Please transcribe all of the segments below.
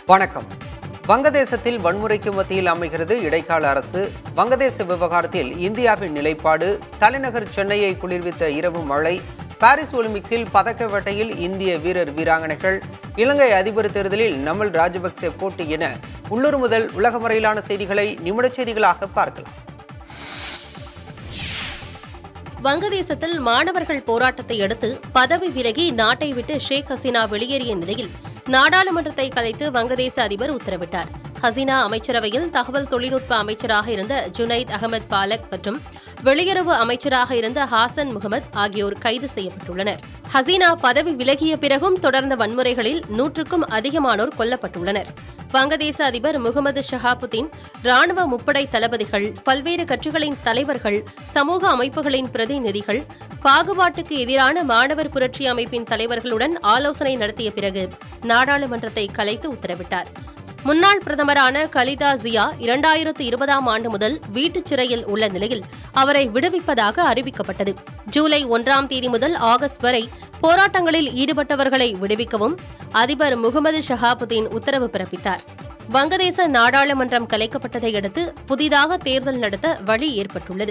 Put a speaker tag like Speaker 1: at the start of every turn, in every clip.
Speaker 1: வணக்கம் வங்கதேசத்தில் வன்முறைக்கு மத்தியில் அமைகிறது இடைக்கால அரசு வங்கதேச விவகாரத்தில் இந்தியாவின் நிலைப்பாடு தலைநகர் சென்னையை குளிர்வித்த இரவு மழை பாரிஸ் ஒலிம்பிக்ஸில் பதக்க வேட்டையில் இந்திய வீரர் வீராங்கனைகள் இலங்கை அதிபர் தேர்தலில் நமல் ராஜபக்சே போட்டி என உள்ளூர் முதல் உலக வரையிலான செய்திகளை நிமிடச் செய்திகளாக பார்க்கலாம்
Speaker 2: வங்கதேசத்தில் மாணவர்கள் போராட்டத்தை அடுத்து பதவி விலகி நாட்டை விட்டு ஷேக் ஹசீனா வெளியேறிய நிலையில் நாடாளுமன்றத்தை கலைத்து வங்கதேச அதிபர் உத்தரவிட்டார் ஹசீனா அமைச்சரவையில் தகவல் தொழில்நுட்ப அமைச்சராக இருந்த ஜுனைத் அகமது பாலக் மற்றும் வெளியுறவு அமைச்சராக இருந்த ஹாசன் முகமது ஆகியோர் கைது செய்யப்பட்டுள்ளனர் ஹசீனா பதவி விலகிய பிறகும் தொடர்ந்த வன்முறைகளில் நூற்றுக்கும் அதிகமானோர் கொல்லப்பட்டுள்ளனர் வங்கதேச அதிபர் முகமது ஷஹாபுதீன் ராணுவ முப்படை தளபதிகள் பல்வேறு கட்சிகளின் தலைவர்கள் சமூக அமைப்புகளின் பிரதிநிதிகள் பாகுபாட்டுக்கு எதிரான மாணவர் புரட்சி அமைப்பின் தலைவர்களுடன் ஆலோசனை நடத்திய பிறகு நாடாளுமன்றத்தை கலைத்து உத்தரவிட்டார் முன்னாள் பிரதமரான கலிதா ஜியா இரண்டாயிரத்து இருபதாம் ஆண்டு முதல் வீட்டுச் சிறையில் உள்ள நிலையில் அவரை விடுவிப்பதாக அறிவிக்கப்பட்டது ஜூலை ஒன்றாம் தேதி முதல் ஆகஸ்ட் வரை போராட்டங்களில் ஈடுபட்டவர்களை விடுவிக்கவும் அதிபர் முகமது ஷஹாபுதீன் உத்தரவு பிறப்பித்தார் வங்கதேச நாடாளுமன்றம் கலைக்கப்பட்டதை அடுத்து புதிதாக தேர்தல் நடத்த வழி ஏற்பட்டுள்ளது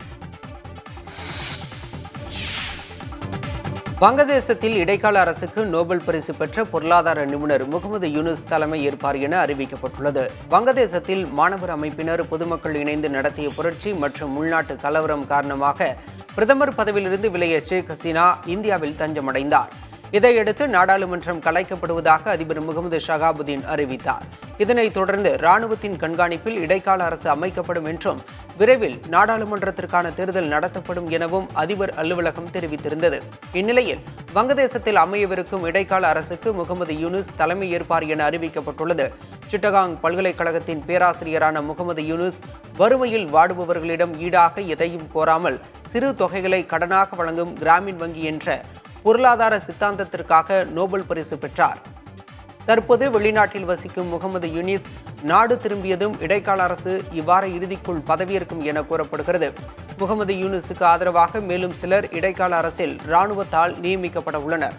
Speaker 1: வங்கதேசத்தில் இடைக்கால அரசுக்கு நோபல் பரிசு பெற்ற பொருளாதார நிபுணர் முகமது யூனுஸ் தலைமை ஏற்பார் என அறிவிக்கப்பட்டுள்ளது வங்கதேசத்தில் மாணவர் அமைப்பினர் பொதுமக்கள் இணைந்து நடத்திய புரட்சி மற்றும் உள்நாட்டு கலவரம் காரணமாக பிரதமர் பதவியிலிருந்து விலகிய ஷேக் ஹசீனா இந்தியாவில் தஞ்சமடைந்தார் இதையடுத்து நாடாளுமன்றம் கலைக்கப்படுவதாக அதிபர் முகமது ஷகாபுதீன் அறிவித்தார் இதனைத் தொடர்ந்து ராணுவத்தின் கண்காணிப்பில் இடைக்கால அரசு அமைக்கப்படும் என்றும் விரைவில் நாடாளுமன்றத்திற்கான தேர்தல் நடத்தப்படும் எனவும் அதிபர் அலுவலகம் தெரிவித்திருந்தது இந்நிலையில் வங்கதேசத்தில் அமையவிருக்கும் இடைக்கால அரசுக்கு முகமது யூனுஸ் தலைமை ஏற்பார் என அறிவிக்கப்பட்டுள்ளது சிட்டகாங் பல்கலைக்கழகத்தின் பேராசிரியரான முகமது யூனுஸ் வறுமையில் வாடுபவர்களிடம் ஈடாக எதையும் கோராமல் சிறு தொகைகளை கடனாக வழங்கும் கிராமின் வங்கி என்ற பொருளாதார சித்தாந்தத்திற்காக நோபல் பரிசு பெற்றார் தற்போது வெளிநாட்டில் வசிக்கும் முகமது யூனிஸ் நாடு திரும்பியதும் இடைக்கால அரசு இவ்வார இறுதிக்குள் பதவியேற்கும் என கூறப்படுகிறது முகமது யூனிஸுக்கு ஆதரவாக மேலும் சிலர் இடைக்கால அரசில் ராணுவத்தால் நியமிக்கப்பட உள்ளனர்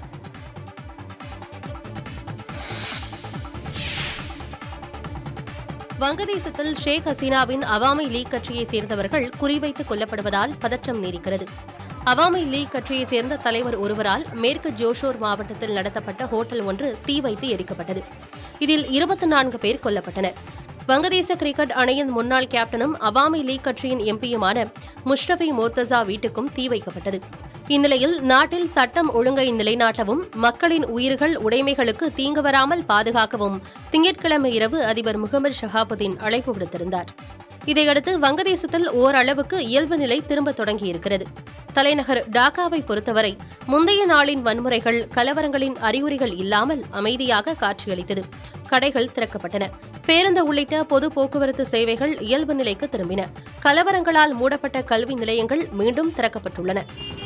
Speaker 2: வங்கதேசத்தில் ஷேக் ஹசீனாவின் அவாமி லீக் கட்சியை சேர்ந்தவர்கள் குறிவைத்து கொல்லப்படுவதால் பதற்றம் நீடிக்கிறது அவாமி லீக் கட்சியை சேர்ந்த தலைவர் ஒருவரால் மேற்கு ஜோஷோர் மாவட்டத்தில் நடத்தப்பட்ட ஹோட்டல் ஒன்று தீ வைத்து எரிக்கப்பட்டது இதில் இருபத்தி நான்கு பேர் கொல்லப்பட்டனர் வங்கதேச கிரிக்கெட் அணியின் முன்னாள் கேப்டனும் அவாமி லீக் கட்சியின் எம்பியுமான முஷ்ரஃபி மோர்த்தசா வீட்டுக்கும் தீ வைக்கப்பட்டது இந்நிலையில் நாட்டில் சட்டம் ஒழுங்கை நிலைநாட்டவும் மக்களின் உயிர்கள் உடைமைகளுக்கு தீங்கு வராமல் பாதுகாக்கவும் திங்கட்கிழமை இரவு அதிபர் முகமது ஷஹாபுதீன் அழைப்பு விடுத்திருந்தார் இதையடுத்து வங்கதேசத்தில் ஓரளவுக்கு இயல்பு நிலை திரும்ப தொடங்கியிருக்கிறது தலைநகர் டாக்காவை பொறுத்தவரை முந்தைய நாளின் வன்முறைகள் கலவரங்களின் அறிகுறிகள் இல்லாமல் அமைதியாக காட்சியளித்தது கடைகள் திறக்கப்பட்டன பேருந்து உள்ளிட்ட பொது போக்குவரத்து சேவைகள் இயல்பு நிலைக்கு திரும்பின கலவரங்களால் மூடப்பட்ட கல்வி நிலையங்கள் மீண்டும் திறக்கப்பட்டுள்ளன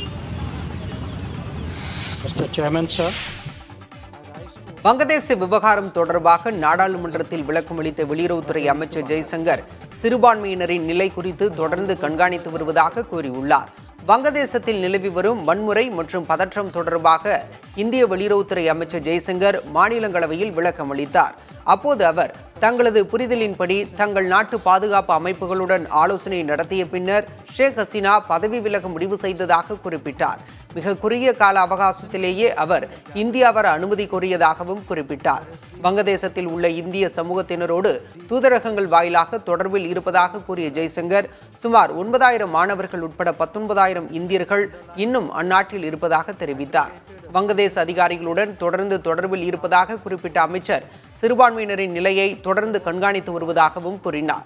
Speaker 3: Mr. Chairman, sir.
Speaker 1: வங்கதேச விவகாரம் தொடர்பாக நாடாளுமன்றத்தில் விளக்கமளித்த வெளியுறவுத்துறை அமைச்சர் ஜெய்சங்கர் சிறுபான்மையினரின் நிலை குறித்து தொடர்ந்து கண்காணித்து வருவதாக கூறியுள்ளார் வங்கதேசத்தில் நிலவி வரும் வன்முறை மற்றும் பதற்றம் தொடர்பாக இந்திய வெளியுறவுத்துறை அமைச்சர் ஜெய்சங்கர் மாநிலங்களவையில் விளக்கம் அளித்தார் அப்போது அவர் தங்களது புரிதலின்படி தங்கள் நாட்டு பாதுகாப்பு அமைப்புகளுடன் ஆலோசனை நடத்திய பின்னர் ஷேக் ஹசீனா பதவி விலக முடிவு செய்ததாக குறிப்பிட்டார் மிக குறுகிய கால அவகாசத்திலேயே அவர் இந்தியா வர அனுமதி கோரியதாகவும் குறிப்பிட்டார் வங்கதேசத்தில் உள்ள இந்திய சமூகத்தினரோடு தூதரகங்கள் வாயிலாக தொடர்பில் இருப்பதாக கூறிய ஜெய்சங்கர் சுமார் ஒன்பதாயிரம் மாணவர்கள் உட்பட பத்தொன்பதாயிரம் இந்தியர்கள் இன்னும் அந்நாட்டில் இருப்பதாக தெரிவித்தார் வங்கதேச அதிகாரிகளுடன் தொடர்ந்து தொடர்பில் இருப்பதாக குறிப்பிட்ட அமைச்சர் சிறுபான்மையினரின் நிலையை தொடர்ந்து கண்காணித்து வருவதாகவும் கூறினார்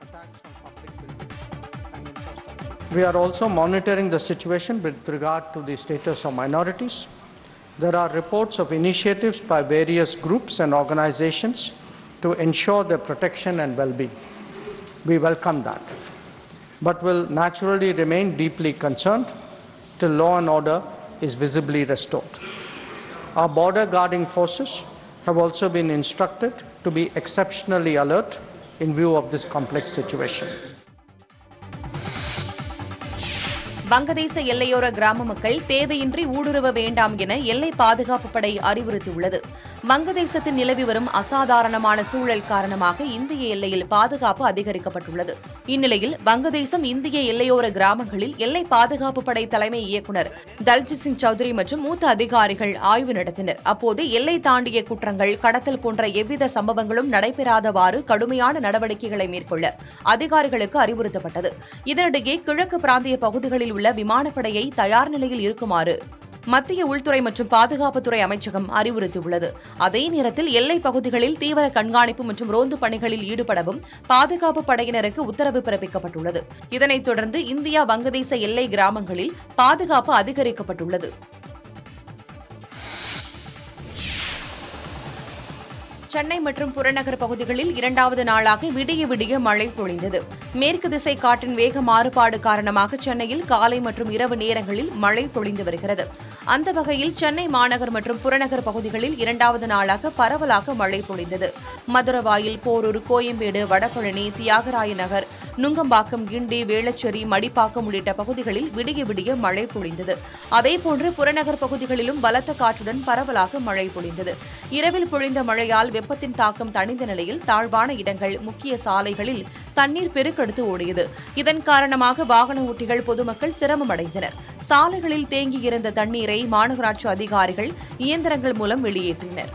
Speaker 3: We are also monitoring the situation with regard to the status of minorities. There are reports of initiatives by various groups and organizations to ensure their protection and well being. We welcome that, but will naturally remain deeply concerned till law and order is visibly restored. Our border guarding forces have also been instructed to be exceptionally alert in view of this complex situation.
Speaker 4: வங்கதேச எல்லையோர கிராம மக்கள் தேவையின்றி ஊடுருவ வேண்டாம் என எல்லை பாதுகாப்பு படை அறிவுறுத்தியுள்ளது வங்கதேசத்தில் நிலவி வரும் அசாதாரணமான சூழல் காரணமாக இந்திய எல்லையில் பாதுகாப்பு அதிகரிக்கப்பட்டுள்ளது இந்நிலையில் வங்கதேசம் இந்திய எல்லையோர கிராமங்களில் எல்லை பாதுகாப்பு படை தலைமை இயக்குநர் தல்ஜித் சிங் சௌத்ரி மற்றும் மூத்த அதிகாரிகள் ஆய்வு நடத்தினர் அப்போது எல்லை தாண்டிய குற்றங்கள் கடத்தல் போன்ற எவ்வித சம்பவங்களும் நடைபெறாதவாறு கடுமையான நடவடிக்கைகளை மேற்கொள்ள அதிகாரிகளுக்கு அறிவுறுத்தப்பட்டது இதனிடையே கிழக்கு பிராந்திய பகுதிகளில் உள்ள விமானப்படையை தயார் நிலையில் இருக்குமாறு மத்திய உள்துறை மற்றும் பாதுகாப்புத்துறை அமைச்சகம் அறிவுறுத்தியுள்ளது அதே நேரத்தில் எல்லைப் பகுதிகளில் தீவிர கண்காணிப்பு மற்றும் ரோந்து பணிகளில் ஈடுபடவும் பாதுகாப்பு படையினருக்கு உத்தரவு பிறப்பிக்கப்பட்டுள்ளது இதனைத் தொடர்ந்து இந்தியா வங்கதேச எல்லை கிராமங்களில் பாதுகாப்பு அதிகரிக்கப்பட்டுள்ளது சென்னை மற்றும் புறநகர் பகுதிகளில் இரண்டாவது நாளாக விடிய விடிய மழை பொழிந்தது மேற்கு திசை காற்றின் வேக மாறுபாடு காரணமாக சென்னையில் காலை மற்றும் இரவு நேரங்களில் மழை பொழிந்து வருகிறது அந்த வகையில் சென்னை மாநகர் மற்றும் புறநகர் பகுதிகளில் இரண்டாவது நாளாக பரவலாக மழை பொழிந்தது மதுரவாயில் போரூர் கோயம்பேடு வடபழனி தியாகராய நகர் நுங்கம்பாக்கம் கிண்டி வேளச்சேரி மடிப்பாக்கம் உள்ளிட்ட பகுதிகளில் விடிய விடிய மழை பொழிந்தது அதேபோன்று புறநகர் பகுதிகளிலும் பலத்த காற்றுடன் பரவலாக மழை பொழிந்தது இரவில் பொழிந்த மழையால் வெப்பத்தின் தாக்கம் தணிந்த நிலையில் தாழ்வான இடங்கள் முக்கிய சாலைகளில் தண்ணீர் பெருக்கெடுத்து ஓடியது இதன் காரணமாக வாகன ஓட்டிகள் பொதுமக்கள் சிரமம் அடைந்தனர் சாலைகளில் தேங்கியிருந்த தண்ணீரை மாநகராட்சி அதிகாரிகள் இயந்திரங்கள் மூலம் வெளியேற்றினர்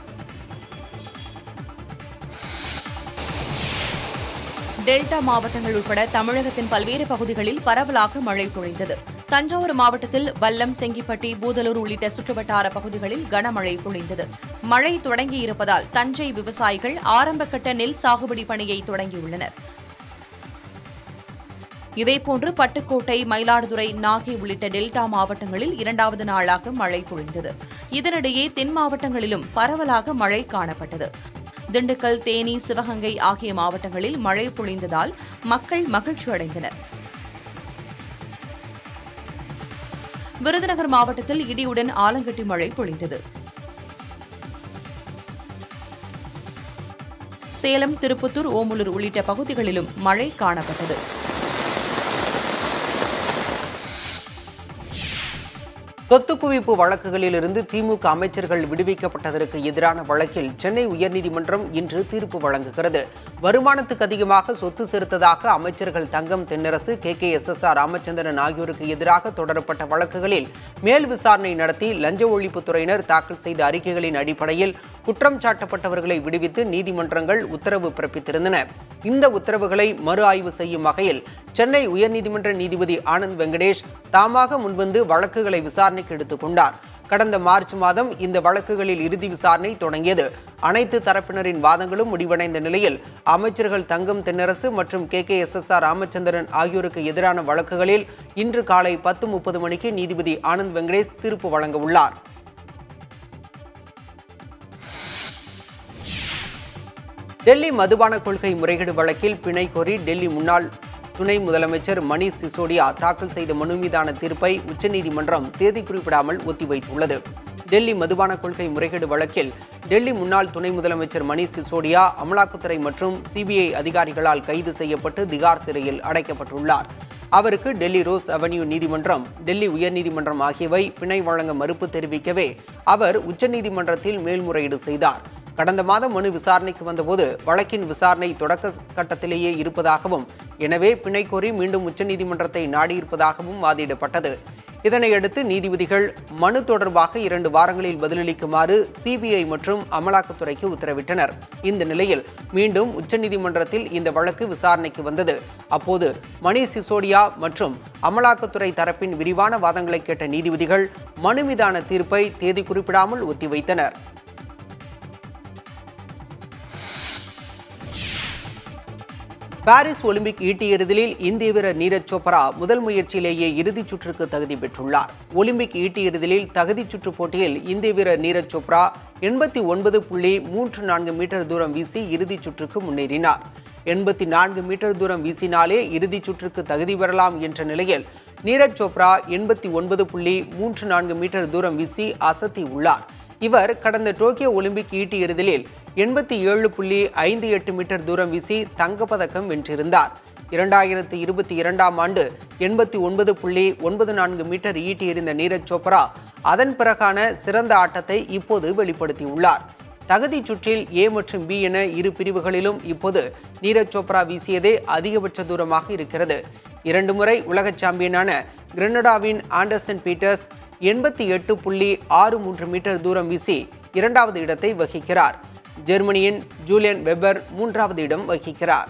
Speaker 4: டெல்டா மாவட்டங்கள் உட்பட தமிழகத்தின் பல்வேறு பகுதிகளில் பரவலாக மழை பொழிந்தது தஞ்சாவூர் மாவட்டத்தில் வல்லம் செங்கிப்பட்டி பூதலூர் உள்ளிட்ட சுற்றுவட்டார பகுதிகளில் கனமழை பொழிந்தது மழை தொடங்கியிருப்பதால் தஞ்சை விவசாயிகள் ஆரம்பகட்ட நெல் சாகுபடி பணியை தொடங்கியுள்ளனர் இதேபோன்று பட்டுக்கோட்டை மயிலாடுதுறை நாகை உள்ளிட்ட டெல்டா மாவட்டங்களில் இரண்டாவது நாளாக மழை பொழிந்தது இதனிடையே தென் மாவட்டங்களிலும் பரவலாக மழை காணப்பட்டது திண்டுக்கல் தேனி சிவகங்கை ஆகிய மாவட்டங்களில் மழை பொழிந்ததால் மக்கள் மகிழ்ச்சி அடைந்தனர் விருதுநகர் மாவட்டத்தில் இடியுடன் ஆலங்கட்டி மழை பொழிந்தது சேலம் திருப்பத்தூர் ஓமலூர் உள்ளிட்ட பகுதிகளிலும் மழை காணப்பட்டது
Speaker 1: சொத்து குவிப்பு வழக்குகளிலிருந்து திமுக அமைச்சர்கள் விடுவிக்கப்பட்டதற்கு எதிரான வழக்கில் சென்னை உயர்நீதிமன்றம் இன்று தீர்ப்பு வழங்குகிறது வருமானத்துக்கு அதிகமாக சொத்து சேர்த்ததாக அமைச்சர்கள் Thangam Thennarasu K K S S R Ramachandran ஆகியோருக்கு எதிராக தொடரப்பட்ட வழக்குகளில் மேல் விசாரணை நடத்தி லஞ்ச ஒழிப்புத்துறையினர் தாக்கல் செய்த அறிக்கைகளின் அடிப்படையில் குற்றம் சாட்டப்பட்டவர்களை விடுவித்து நீதிமன்றங்கள் உத்தரவு பிறப்பித்திருந்தன இந்த உத்தரவுகளை மறு ஆய்வு செய்யும் வகையில் சென்னை உயர்நீதிமன்ற நீதிபதி ஆனந்த் வெங்கடேஷ் தாமாக முன்வந்து வழக்குகளை விசாரணைக்கு எடுத்துக் கொண்டார் கடந்த மார்ச் மாதம் இந்த வழக்குகளில் இறுதி விசாரணை தொடங்கியது அனைத்து தரப்பினரின் வாதங்களும் முடிவடைந்த நிலையில் அமைச்சர்கள் தங்கம் தென்னரசு மற்றும் K K S S R Ramachandran ஆகியோருக்கு எதிரான வழக்குகளில் இன்று காலை பத்து முப்பது மணிக்கு நீதிபதி ஆனந்த் வெங்கடேஷ் தீர்ப்பு வழங்க உள்ளார் டெல்லி மதுபான கொள்கை முறைகேடு வழக்கில் பிணை கோரி டெல்லி முன்னாள் துணை முதலமைச்சர் மணீஷ் சிசோடியா தாக்கல் செய்த மனு மீதான தீர்ப்பை உச்சநீதிமன்றம் தேதி குறிப்பிடாமல் ஒத்திவைத்துள்ளது டெல்லி மதுபான கொள்கை முறைகேடு வழக்கில் டெல்லி முன்னாள் துணை முதலமைச்சர் மணீஷ் சிசோடியா அமலாக்கத்துறை மற்றும் சிபிஐ அதிகாரிகளால் கைது செய்யப்பட்டு திகார் சிறையில் அடைக்கப்பட்டுள்ளார் அவருக்கு டெல்லி ரோஸ் அவென்யூ நீதிமன்றம் டெல்லி உயர்நீதிமன்றம் ஆகியவை பிணை வழங்க மறுப்பு தெரிவிக்கவே அவர் உச்சநீதிமன்றத்தில் மேல்முறையீடு செய்தார் கடந்த மாதம் மனு விசாரணைக்கு வந்தபோது வழக்கின் விசாரணை தொடக்க கட்டத்திலேயே இருப்பதாகவும் எனவே பிணை கோரி மீண்டும் உச்சநீதிமன்றத்தை நாடியிருப்பதாகவும் வாதிடப்பட்டது இதனையடுத்து நீதிபதிகள் மனு தொடர்பாக இரண்டு வாரங்களில் பதிலளிக்குமாறு சிபிஐ மற்றும் அமலாக்கத்துறைக்கு உத்தரவிட்டனர் இந்த நிலையில் மீண்டும் உச்சநீதிமன்றத்தில் இந்த வழக்கு விசாரணைக்கு வந்தது அப்போது மணீஷ் சிசோடியா மற்றும் அமலாக்கத்துறை தரப்பின் விரிவான வாதங்களை கேட்ட நீதிபதிகள் மனு மீதான தீர்ப்பை தேதி குறிப்பிடாமல் ஒத்திவைத்தனர் பாரிஸ் ஒலிம்பிக் ஈட்டி எறிதலில் இந்திய வீரர் நீரஜ் சோப்ரா முதல் முயற்சியிலேயே இறுதிச் சுற்றுக்கு தகுதி பெற்றுள்ளார் ஒலிம்பிக் ஈட்டி எறிதலில் தகுதிச் சுற்று போட்டியில் இந்திய வீரர் நீரஜ் சோப்ரா எண்பத்தி ஒன்பது புள்ளி மூன்று நான்கு மீட்டர் தூரம் வீசி இறுதிச் சுற்றுக்கு முன்னேறினார் எண்பத்தி நான்கு மீட்டர் தூரம் வீசினாலே இறுதிச் சுற்றுக்கு தகுதி பெறலாம் என்ற நிலையில் நீரஜ் சோப்ரா எண்பத்தி ஒன்பது புள்ளி மூன்று நான்கு மீட்டர் தூரம் வீசி அசத்தி உள்ளார் இவர் கடந்த டோக்கியோ ஒலிம்பிக் ஈட்டி எறிதலில் எண்பத்தி ஏழு புள்ளி ஐந்து எட்டு மீட்டர் தூரம் வீசி தங்கப்பதக்கம் வென்றிருந்தார் இரண்டாயிரத்தி இருபத்தி இரண்டாம் ஆண்டு எண்பத்தி ஒன்பது புள்ளி ஒன்பது நான்கு மீட்டர் ஈட்டி எறிந்த நீரஜ் சோப்ரா அதன் பிறகான சிறந்த ஆட்டத்தை இப்போது வெளிப்படுத்தியுள்ளார் தகுதி சுற்றில் ஏ மற்றும் பி என இரு பிரிவுகளிலும் இப்போது நீரஜ் சோப்ரா வீசியதே அதிகபட்ச தூரமாக இருக்கிறது இரண்டு முறை உலக சாம்பியனான கிரெனடாவின் ஆண்டர்சன் பீட்டர்ஸ் எண்பத்தி எட்டு புள்ளி ஆறு மூன்று மீட்டர் தூரம் வீசி இரண்டாவது இடத்தை வகிக்கிறார் ஜெர்மனியின் ஜூலியன் வெப்பர் மூன்றாவது இடம் வகிக்கிறார்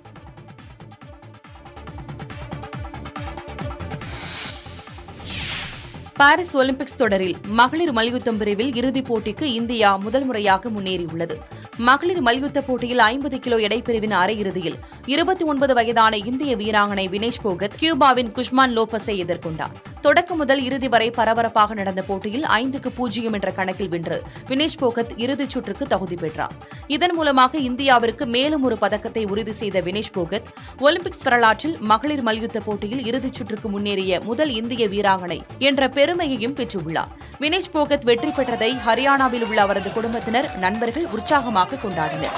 Speaker 4: பாரிஸ் ஒலிம்பிக்ஸ் தொடரில் மகளிர் மல்யுத்தம் பிரிவில் இறுதிப் போட்டிக்கு இந்தியா முதல் முறையாக முன்னேறியுள்ளது மகளிர் மல்யுத்த போட்டியில் ஐம்பது கிலோ எடைப்பிரிவின் அரையிறுதியில் இருபத்தி ஒன்பது வயதான இந்திய வீராங்கனை வினேஷ் போகத் கியூபாவின் குஷ்மான் லோபஸை எதிர்கொண்டார் தொடக்கம் முதல் இறுதி வரை பரபரப்பாக நடந்த போட்டியில் ஐந்துக்கு பூஜ்ஜியம் என்ற கணக்கில் வென்று வினேஷ் போகத் இறுதிச் சுற்றுக்கு தகுதி பெற்றார் இதன் மூலமாக இந்தியாவிற்கு மேலும் ஒரு பதக்கத்தை உறுதி செய்த வினேஷ் போகத் ஒலிம்பிக்ஸ் வரலாற்றில் மகளிர் மல்யுத்த போட்டியில் இறுதிச் சுற்றுக்கு முன்னேறிய முதல் இந்திய வீராங்கனை என்ற பெருமையையும் பெற்றுள்ளார் வினேஷ் போகத் வெற்றி பெற்றதை ஹரியானாவில் உள்ள அவரது குடும்பத்தினர் நண்பர்கள் உற்சாகமாக கொண்டாடினர்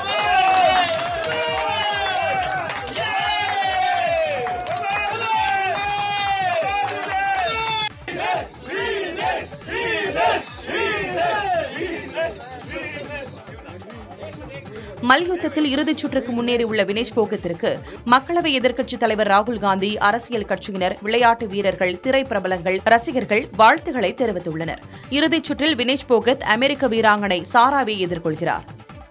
Speaker 4: மல்யுத்தத்தில் இறுதிச் சுற்றுக்கு முன்னேறியுள்ள வினேஷ் போகத்திற்கு மக்களவை எதிர்க்கட்சித் தலைவர் ராகுல் காந்தி அரசியல் கட்சியினர் விளையாட்டு வீரர்கள் திரைப்பிரபலங்கள் ரசிகர்கள் வாழ்த்துக்களை தெரிவித்துள்ளனர் இறுதிச் சுற்றில் வினேஷ் போகத் அமெரிக்க வீராங்கனை சாராவை எதிர்கொள்கிறார்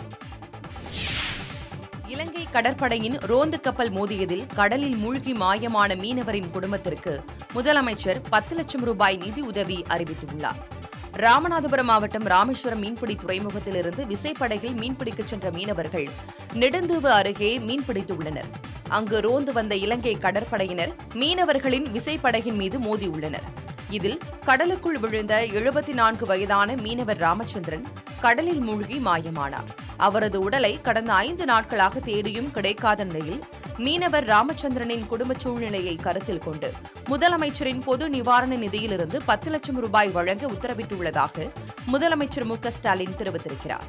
Speaker 4: இலங்கை கடற்படையின் ரோந்து கப்பல் மோதியதில் கடலில் மூழ்கி மாயமான மீனவரின் குடும்பத்திற்கு முதலமைச்சர் பத்து லட்சம் ரூபாய் நிதி உதவி அறிவித்துள்ளார் ராமநாதபுரம் மாவட்டம் ராமேஸ்வரம் மீன்பிடி துறைமுகத்திலிருந்து விசைப்படகில் மீன்பிடிக்கச் சென்ற மீனவர்கள் நெடுந்தீவு அருகே மீன்பிடித்துள்ளனர் அங்கு ரோந்து வந்த இலங்கை கடற்படையினர் மீனவர்களின் விசைப்படகின் மீது மோதியுள்ளனர் இதில் கடலுக்குள் விழுந்த எழுபத்தி நான்கு வயதான மீனவர் ராமச்சந்திரன் கடலில் மூழ்கி மாயமானார் அவரது உடலை கடந்த ஐந்து நாட்களாக தேடியும் கிடைக்காத நிலையில் மீனவர் ராமச்சந்திரனின் குடும்ப சூழ்நிலையை கருத்தில் கொண்டு முதலமைச்சரின் பொது நிவாரண நிதியிலிருந்து பத்து லட்சம் ரூபாய் வழங்க உத்தரவிட்டுள்ளதாக முதலமைச்சர் மு க ஸ்டாலின் தெரிவித்திருக்கிறார்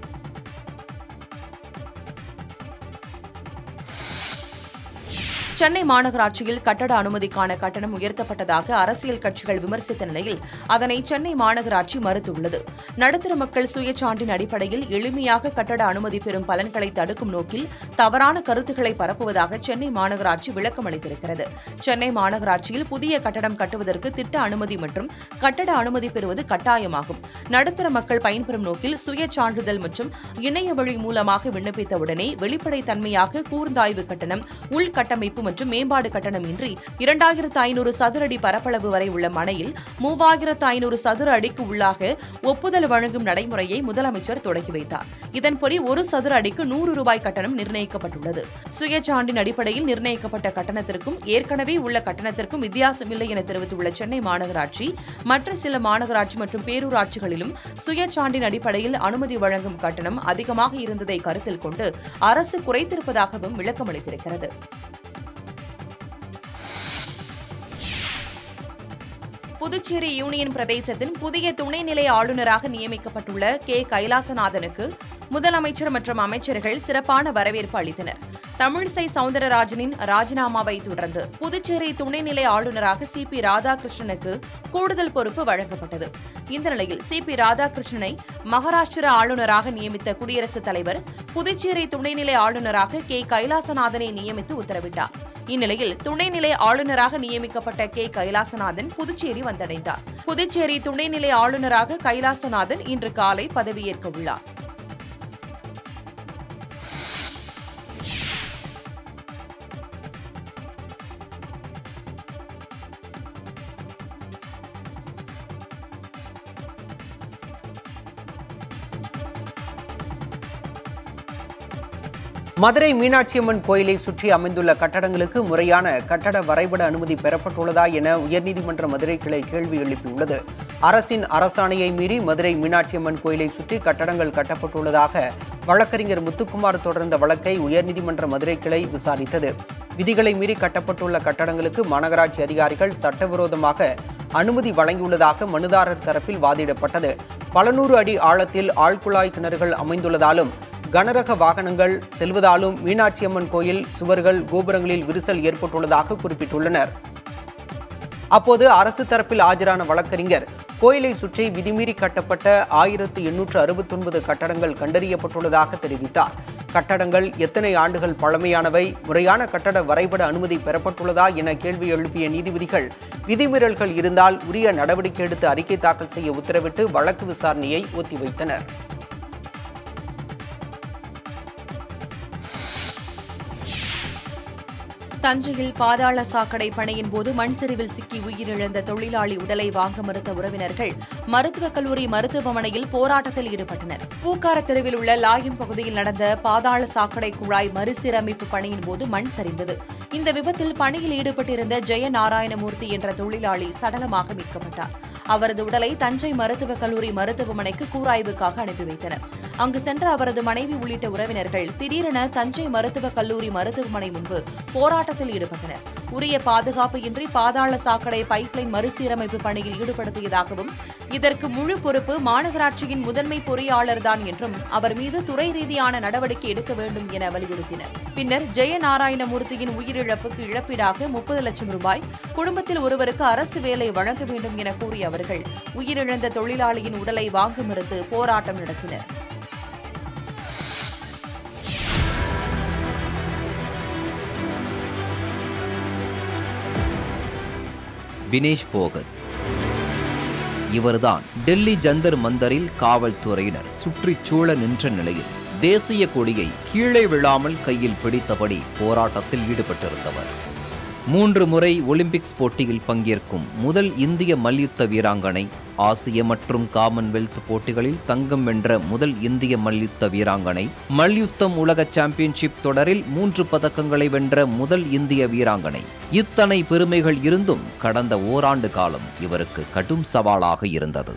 Speaker 4: சென்னை மாநகராட்சியில் கட்டட அனுமதிக்கான கட்டணம் உயர்த்தப்பட்டதாக அரசியல் கட்சிகள் விமர்சித்த நிலையில் அதனை சென்னை மாநகராட்சி மறுத்துள்ளது நடுத்தர மக்கள் சுயசான்றின் அடிப்படையில் எளிமையாக கட்டட அனுமதி பெறும் பலன்களை தடுக்கும் நோக்கில் தவறான கருத்துக்களை பரப்புவதாக சென்னை மாநகராட்சி விளக்கம் அளித்திருக்கிறது சென்னை மாநகராட்சியில் புதிய கட்டடம் கட்டுவதற்கு திட்ட அனுமதி மற்றும் கட்டட அனுமதி பெறுவது கட்டாயமாகும் நடுத்தர மக்கள் பயன்பெறும் நோக்கில் சுய சான்றிதழ் மற்றும் இணைய வழி மூலமாக விண்ணப்பித்தவுடனே வெளிப்படைத்தன்மையாக கூர்ந்தாய்வு கட்டணம் உள்கட்டமைப்பு மற்றும் மேம்பாடு கட்டணம் இன்றி இரண்டாயிரத்து ஐநூறு சதுர அடி பரப்பளவு வரை உள்ள மனையில் மூவாயிரத்து ஐநூறு சதுர அடிக்கு உள்ளாக ஒப்புதல் வழங்கும் நடைமுறையை முதலமைச்சர் தொடங்கி வைத்தார் இதன்படி ஒரு சதுர அடிக்கு நூறு ரூபாய் கட்டணம் நிர்ணயிக்கப்பட்டுள்ளது சுயசான்றின் அடிப்படையில் நிர்ணயிக்கப்பட்ட கட்டணத்திற்கும் ஏற்கனவே உள்ள கட்டணத்திற்கும் வித்தியாசமில்லை என தெரிவித்துள்ள சென்னை மாநகராட்சி மற்ற சில மாநகராட்சி மற்றும் பேரூராட்சிகளிலும் சுயசான்றின் அடிப்படையில் அனுமதி வழங்கும் கட்டணம் அதிகமாக இருந்ததை கருத்தில் கொண்டு அரசு குறைத்திருப்பதாகவும் விளக்கமளித்திருக்கிறது புதுச்சேரி யூனியன் பிரதேசத்தின் புதிய துணைநிலை ஆளுநராக நியமிக்கப்பட்டுள்ள கே கைலாசநாதனுக்கு முதலமைச்சர் மற்றும் அமைச்சர்கள் சிறப்பான வரவேற்பு அளித்தனர் தமிழிசை சவுந்தரராஜனின் ராஜினாமாவை தொடர்ந்து புதுச்சேரி துணைநிலை ஆளுநராக சி பி ராதாகிருஷ்ணனுக்கு கூடுதல் பொறுப்பு வழங்கப்பட்டது இந்த நிலையில் சி பி ராதாகிருஷ்ணனை மகாராஷ்டிர ஆளுநராக நியமித்த குடியரசுத் தலைவர் புதுச்சேரி துணைநிலை ஆளுநராக கே கைலாசநாதனை நியமித்து உத்தரவிட்டார் இந்நிலையில் துணைநிலை ஆளுநராக நியமிக்கப்பட்ட கே கைலாசநாதன் புதுச்சேரி வந்தடைந்தார் புதுச்சேரி துணைநிலை ஆளுநராக கைலாசநாதன் இன்று காலை பதவியேற்க உள்ளார்
Speaker 1: மதுரை மீனாட்சியம்மன் கோயிலை சுற்றி அமைந்துள்ள கட்டடங்களுக்கு முறையான கட்டட வரைபட அனுமதி பெறப்பட்டுள்ளதா என உயர்நீதிமன்ற மதுரை கிளை கேள்வி எழுப்பியுள்ளது அரசின் அரசாணையை மீறி மதுரை மீனாட்சியம்மன் கோயிலை சுற்றி கட்டடங்கள் கட்டப்பட்டுள்ளதாக வழக்கறிஞர் முத்துக்குமார் தொடர்ந்த வழக்கை உயர்நீதிமன்ற மதுரை கிளை விசாரித்தது விதிகளை மீறி கட்டப்பட்டுள்ள கட்டடங்களுக்கு மாநகராட்சி அதிகாரிகள் சட்டவிரோதமாக அனுமதி வழங்கியுள்ளதாக மனுதாரர் தரப்பில் வாதிடப்பட்டது பல நூறு அடி ஆழத்தில் ஆழ்குழாய் கிணறுகள் அமைந்துள்ளதாலும் கனரக வாகனங்கள் செல்வதாலும் மீனாட்சி அம்மன் கோயில் சுவர்கள் கோபுரங்களில் விரிசல் ஏற்பட்டுள்ளதாக குறிப்பிட்டுள்ளனர் அப்போது அரசு தரப்பில் ஆஜரான வழக்கறிஞர் கோயிலை சுற்றி விதிமீறி கட்டப்பட்ட ஆயிரத்து எண்ணூற்று அறுபத்தொன்பது கட்டடங்கள் கண்டறியப்பட்டுள்ளதாக தெரிவித்தார் கட்டடங்கள் எத்தனை ஆண்டுகள் பழமையானவை முறையான கட்டட வரைபட அனுமதி பெறப்பட்டுள்ளதா என கேள்வி எழுப்பிய நீதிபதிகள் விதிமீறல்கள் இருந்தால் உரிய நடவடிக்கை எடுத்து அறிக்கை தாக்கல் செய்ய உத்தரவிட்டு வழக்கு விசாரணையை ஒத்திவைத்தனர்
Speaker 4: தஞ்சையில் பாதாள சாக்கடை பணியின் போது மண் சரிவில் சிக்கி உயிரிழந்த தொழிலாளி உடலை வாங்க மறுத்த உறவினர்கள் மருத்துவக் கல்லூரி மருத்துவமனையில் போராட்டத்தில் ஈடுபட்டனர் பூக்கார தெருவில் உள்ள லாயம் பகுதியில் நடந்த பாதாள சாக்கடை குழாய் மறுசீரமைப்பு பணியின் போது மண் சரிந்தது இந்த விபத்தில் பணியில் ஈடுபட்டிருந்த ஜெய நாராயணமூர்த்தி என்ற தொழிலாளி சடலமாக மீட்கப்பட்டார் அவரது உடலை தஞ்சை மருத்துவக் கல்லூரி மருத்துவமனைக்கு கூராய்வுக்காக அனுப்பி வைத்தனர் அங்கு சென்ற அவரது மனைவி உள்ளிட்ட உறவினர்கள் திடீரென தஞ்சை மருத்துவக் கல்லூரி மருத்துவமனை முன்பு போராட்டத்தில் ஈடுபட்டனர் உரிய பாதுகாப்பு இன்றி பாதாள சாக்கடை பைப்லைன் மறுசீரமைப்பு பணியில் ஈடுபடுத்தியதாகவும் இதற்கு முழு பொறுப்பு மாநகராட்சியின் முதன்மை பொறியாளர்தான் என்றும் அவர் மீது துறை ரீதியான நடவடிக்கை எடுக்க வேண்டும் என வலியுறுத்தினர் பின்னர் ஜெய நாராயணமூர்த்தியின் உயிரிழப்புக்கு இழப்பீடாக முப்பது லட்சம் ரூபாய் குடும்பத்தில் ஒருவருக்கு அரசு வேலை வழங்க வேண்டும் என கூறிய அவர்கள் உயிரிழந்த தொழிலாளியின் உடலை வாங்க மறுத்து போராட்டம் நடத்தினர்
Speaker 5: வினேஷ் போகத் இவர்தான் டெல்லி ஜந்தர் மந்தரில் காவல்துறையினர் சுற்றிச் சூழ நின்ற நிலையில் தேசிய கொடியை கீழே விழாமல் கையில் பிடித்தபடி போராட்டத்தில் ஈடுபட்டிருந்தவர் மூன்று முறை ஒலிம்பிக்ஸ் போட்டியில் பங்கேற்கும் முதல் இந்திய மல்யுத்த வீராங்கனை ஆசிய மற்றும் காமன்வெல்த் போட்டிகளில் தங்கம் வென்ற முதல் இந்திய மல்யுத்த வீராங்கனை மல்யுத்தம் உலக சாம்பியன்ஷிப் தொடரில் மூன்று பதக்கங்களை வென்ற முதல் இந்திய வீராங்கனை இத்தனை பெருமைகள் இருந்தும் கடந்த ஓராண்டு காலம் இவருக்கு கடும் சவாலாக இருந்தது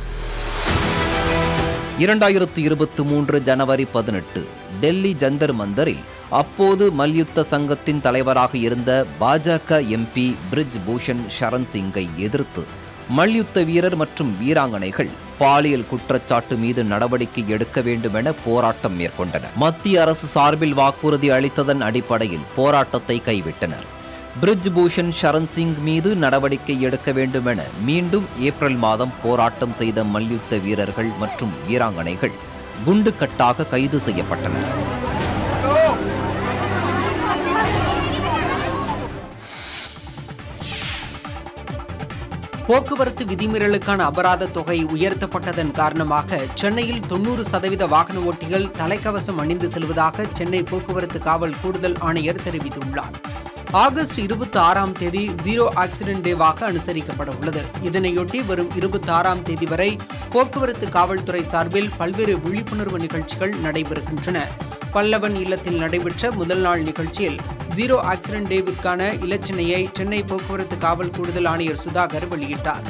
Speaker 5: இரண்டாயிரத்து இருபத்தி மூன்று ஜனவரி பதினெட்டு டெல்லி ஜந்தர் மந்தரில் அப்போது மல்யுத்த சங்கத்தின் தலைவராக இருந்த பாஜக எம்பி பிரிஜ் பூஷன் சரண் சிங்கை எதிர்த்து மல்யுத்த வீரர் மற்றும் வீராங்கனைகள் பாலியல் குற்றச்சாட்டு மீது நடவடிக்கை எடுக்க வேண்டும் என போராட்டம் மேற்கொண்டனர் மத்திய அரசு சார்பில் வாக்குறுதி அளித்ததன் அடிப்படையில் போராட்டத்தை கைவிட்டனர் பிரிஜ் பூஷன் சரண் சிங் மீது நடவடிக்கை எடுக்க வேண்டும் என மீண்டும் ஏப்ரல் மாதம் போராட்டம் செய்த மல்யுத்த வீரர்கள் மற்றும் வீராங்கனைகள் குண்டுக்கட்டாக கைது செய்யப்பட்டனர்
Speaker 1: போக்குவரத்து விதிமீறலுக்கான அபராத தொகை உயர்த்தப்பட்டதன் காரணமாக சென்னையில் தொண்ணூறு சதவீத வாகன ஓட்டிகள் தலைக்கவசம் அணிந்து செல்வதாக சென்னை போக்குவரத்து காவல் கூடுதல் ஆணையர் தெரிவித்துள்ளார் ஆகஸ்ட் இருபத்தி ஆறாம் தேதி ஜீரோ ஆக்சிடென்ட் டேவாக அனுசரிக்கப்பட உள்ளது இதனையொட்டி வரும் இருபத்தி ஆறாம் தேதி வரை போக்குவரத்து காவல்துறை சார்பில் பல்வேறு விழிப்புணர்வு நிகழ்ச்சிகள் நடைபெறுகின்றன பல்லவன் இல்லத்தில் நடைபெற்ற முதல் நாள் நிகழ்ச்சியில் ஜீரோ ஆக்சிடென்ட் டேவிற்கான இலச்சினையை சென்னை போக்குவரத்து காவல் கூடுதல் ஆணையர் சுதாகர் வெளியிட்டார்